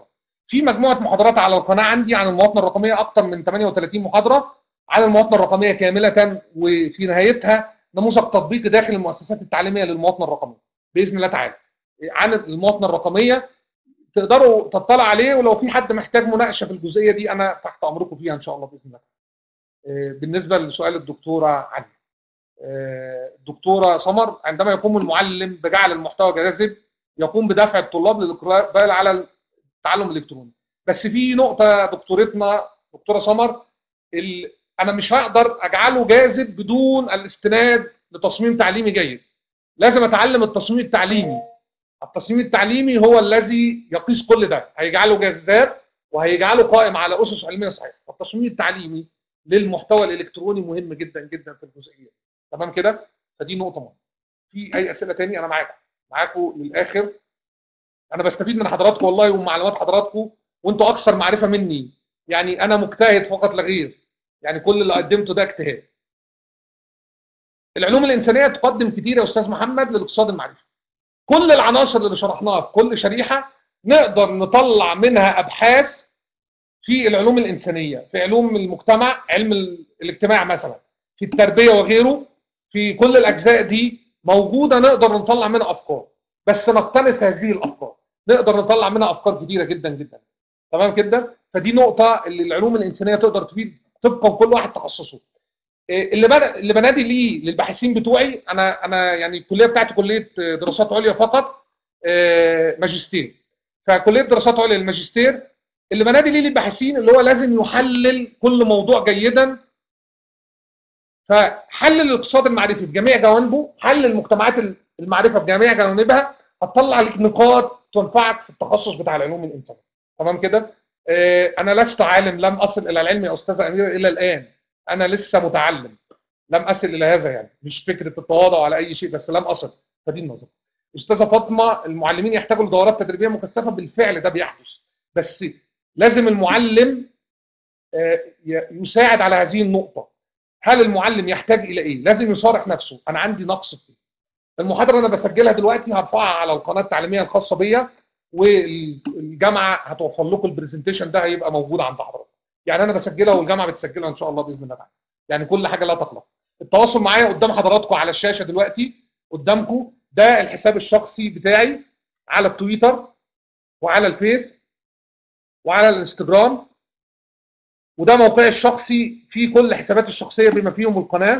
في مجموعه محاضرات على القناه عندي عن المواطنه الرقميه اكثر من 38 محاضره على المواطنه الرقميه كامله وفي نهايتها نموذج تطبيقي داخل المؤسسات التعليميه للمواطنه الرقميه باذن الله تعالى عن المواطنه الرقميه تقدروا تطلع عليه ولو في حد محتاج مناقشه في الجزئيه دي انا تحت امركم فيها ان شاء الله باذن الله بالنسبه لسؤال الدكتوره علي الدكتوره سمر عندما يقوم المعلم بجعل المحتوى جاذب يقوم بدفع الطلاب للاقبال على التعلم الالكتروني بس في نقطه دكتورتنا دكتوره سمر انا مش هقدر اجعله جاذب بدون الاستناد لتصميم تعليمي جيد لازم اتعلم التصميم التعليمي التصميم التعليمي هو الذي يقيس كل ده هيجعله جذاب وهيجعله قائم على اسس علميه صحيحه التصميم التعليمي للمحتوى الالكتروني مهم جدا جدا في الجزئيه تمام كده فدي نقطه مهمه في اي اسئله تاني انا معاكم معاكم للاخر انا بستفيد من حضراتكم والله ومن معلومات حضراتكم وانتوا اكثر معرفه مني يعني انا مجتهد فقط لا غير يعني كل اللي قدمته ده اجتهاد العلوم الانسانيه تقدم كتير يا استاذ محمد للاقتصاد المعرفي كل العناصر اللي شرحناها في كل شريحه نقدر نطلع منها ابحاث في العلوم الانسانيه في علوم المجتمع علم الاجتماع مثلا في التربيه وغيره في كل الاجزاء دي موجوده نقدر نطلع منها افكار بس نقتنص هذه الافكار نقدر نطلع منها افكار كتيره جدا جدا تمام كده فدي نقطه اللي العلوم الانسانيه تقدر تفيد طبقا كل واحد تخصصه اللي بنا اللي بنادي ليه للباحثين بتوعي انا انا يعني الكليه بتاعتي كليه دراسات عليا فقط ماجستير فكليه دراسات عليا الماجستير اللي بنادي ليه للباحثين اللي هو لازم يحلل كل موضوع جيدا فحلل الاقتصاد المعرفي بجميع جوانبه حلل المجتمعات المعرفه بجميع جوانبها هتطلع لك نقاط تنفعك في التخصص بتاع العلوم الانسانيه تمام كده انا لست عالم لم اصل الى العلم يا استاذه اميره الى الان انا لسه متعلم لم اصل الى هذا يعني مش فكره التواضع على اي شيء بس لم اصل فدي النظر استاذه فاطمه المعلمين يحتاجوا لدورات تدريبيه مكثفه بالفعل ده بيحدث بس لازم المعلم يساعد على هذه النقطه هل المعلم يحتاج الى ايه لازم يصارح نفسه انا عندي نقص في ايه المحاضره انا بسجلها دلوقتي هرفعها على القناه التعليميه الخاصه بيا والجامعه هتوفر لكم البرزنتيشن ده هيبقى موجود عند حضرتك يعني انا بسجلها والجامعه بتسجلها ان شاء الله باذن الله تعالى يعني كل حاجه لا تقلق التواصل معايا قدام حضراتكم على الشاشه دلوقتي قدامكم ده الحساب الشخصي بتاعي على التويتر وعلى الفيس وعلى الانستجرام وده موقعي الشخصي فيه كل حساباتي الشخصيه بما فيهم القناه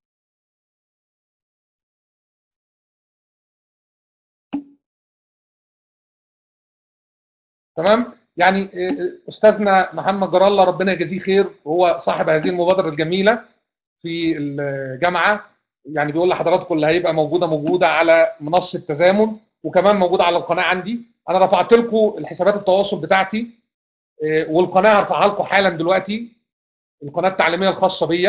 تمام يعني استاذنا محمد جرال الله ربنا يجازيه خير وهو صاحب هذه المبادره الجميله في الجامعه يعني بيقول لحضراتكم اللي هيبقى موجوده موجوده على منصه تزامن وكمان موجوده على القناه عندي انا رفعت لكم الحسابات التواصل بتاعتي والقناه هرفعها لكم حالا دلوقتي القناه التعليميه الخاصه بيا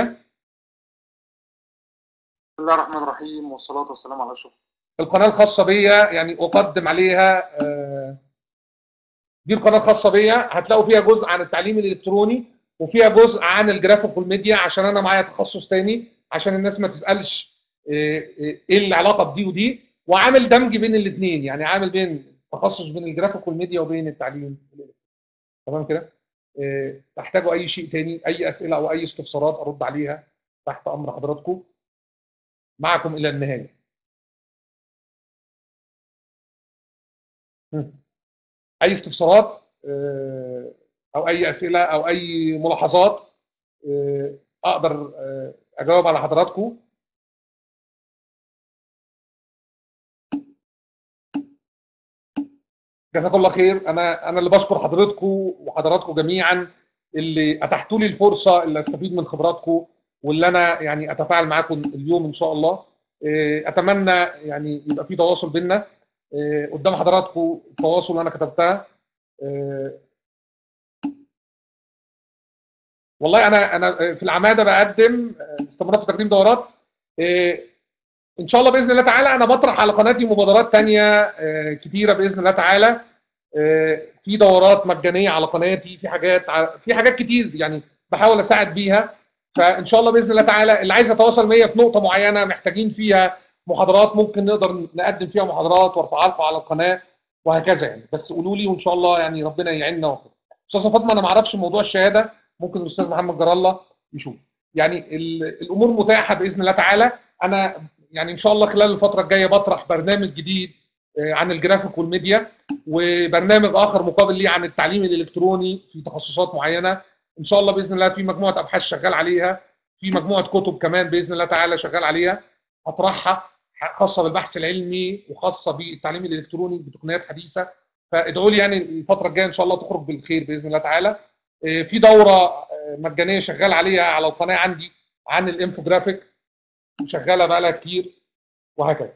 بسم الله الرحمن الرحيم والصلاه والسلام على اشرف القناه الخاصه بيا يعني اقدم عليها دي القناه الخاصه بيا هتلاقوا فيها جزء عن التعليم الالكتروني وفيها جزء عن الجرافيك ميديا عشان انا معايا تخصص تاني عشان الناس ما تسالش ايه العلاقه بدي ودي وعامل دمج بين الاثنين يعني عامل بين تخصص بين الجرافيك ميديا وبين التعليم تمام كده تحتاجوا اي شيء تاني اي اسئله او اي استفسارات ارد عليها تحت امر حضراتكم معكم الى النهايه اي استفسارات او اي اسئله او اي ملاحظات اقدر اجاوب على حضراتكم جزاكم الله خير انا انا اللي بشكر حضراتكم وحضراتكم جميعا اللي اتحتوا لي الفرصه اللي استفيد من خبراتكم واللي انا يعني اتفاعل معاكم اليوم ان شاء الله اتمنى يعني يبقى في تواصل بينا قدام حضراتكم التواصل اللي انا كتبتها والله انا انا في العماده بقدم استمرار في تقديم دورات ان شاء الله باذن الله تعالى انا بطرح على قناتي مبادرات تانية كتيره باذن الله تعالى في دورات مجانيه على قناتي في حاجات في حاجات كتير يعني بحاول اساعد بيها فان شاء الله باذن الله تعالى اللي عايز يتواصل معايا في نقطه معينه محتاجين فيها محاضرات ممكن نقدر نقدم فيها محاضرات وارفعها لكم على القناه وهكذا يعني بس قولوا لي وان شاء الله يعني ربنا يعيننا وكده استاذه فاطمه انا ما اعرفش موضوع الشهاده ممكن الاستاذ محمد جر الله يشوف يعني الامور متاحه باذن الله تعالى انا يعني ان شاء الله خلال الفتره الجايه بطرح برنامج جديد عن الجرافيك والميديا وبرنامج اخر مقابل ليه عن التعليم الالكتروني في تخصصات معينه ان شاء الله باذن الله في مجموعه ابحاث شغال عليها في مجموعه كتب كمان باذن الله تعالى شغال عليها هطرحها خاصه بالبحث العلمي وخاصه بالتعليم الالكتروني بتقنيات حديثه فادعوا لي يعني الفتره الجايه ان شاء الله تخرج بالخير باذن الله تعالى في دوره مجانيه شغال عليها على القناه عندي عن الانفوجرافيك وشغاله بقى لها كتير وهكذا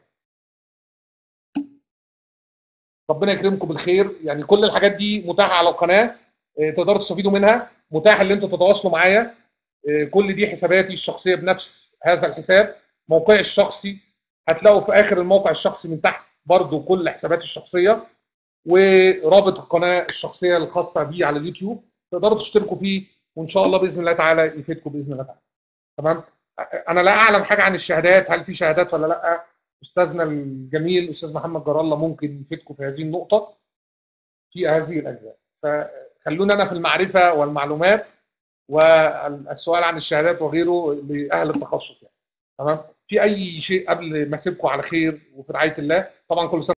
ربنا يكرمكم بالخير يعني كل الحاجات دي متاحه على القناه تقدروا تستفيدوا منها متاح ان انتوا تتواصلوا معايا كل دي حساباتي الشخصيه بنفس هذا الحساب موقعي الشخصي هتلاقوا في اخر الموقع الشخصي من تحت برضو كل حساباتي الشخصيه ورابط القناه الشخصيه الخاصه بي على اليوتيوب تقدروا تشتركوا فيه وان شاء الله باذن الله تعالى يفيدكم باذن الله تعالى تمام انا لا اعلم حاجه عن الشهادات هل في شهادات ولا لا استاذنا الجميل استاذ محمد جر الله ممكن يفيدكم في هذه النقطه في هذه الاجزاء فخلونا انا في المعرفه والمعلومات والسؤال عن الشهادات وغيره لاهل التخصص يعني تمام في اي شيء قبل ما اسيبكم على خير وفي رعايه الله طبعا كل سنه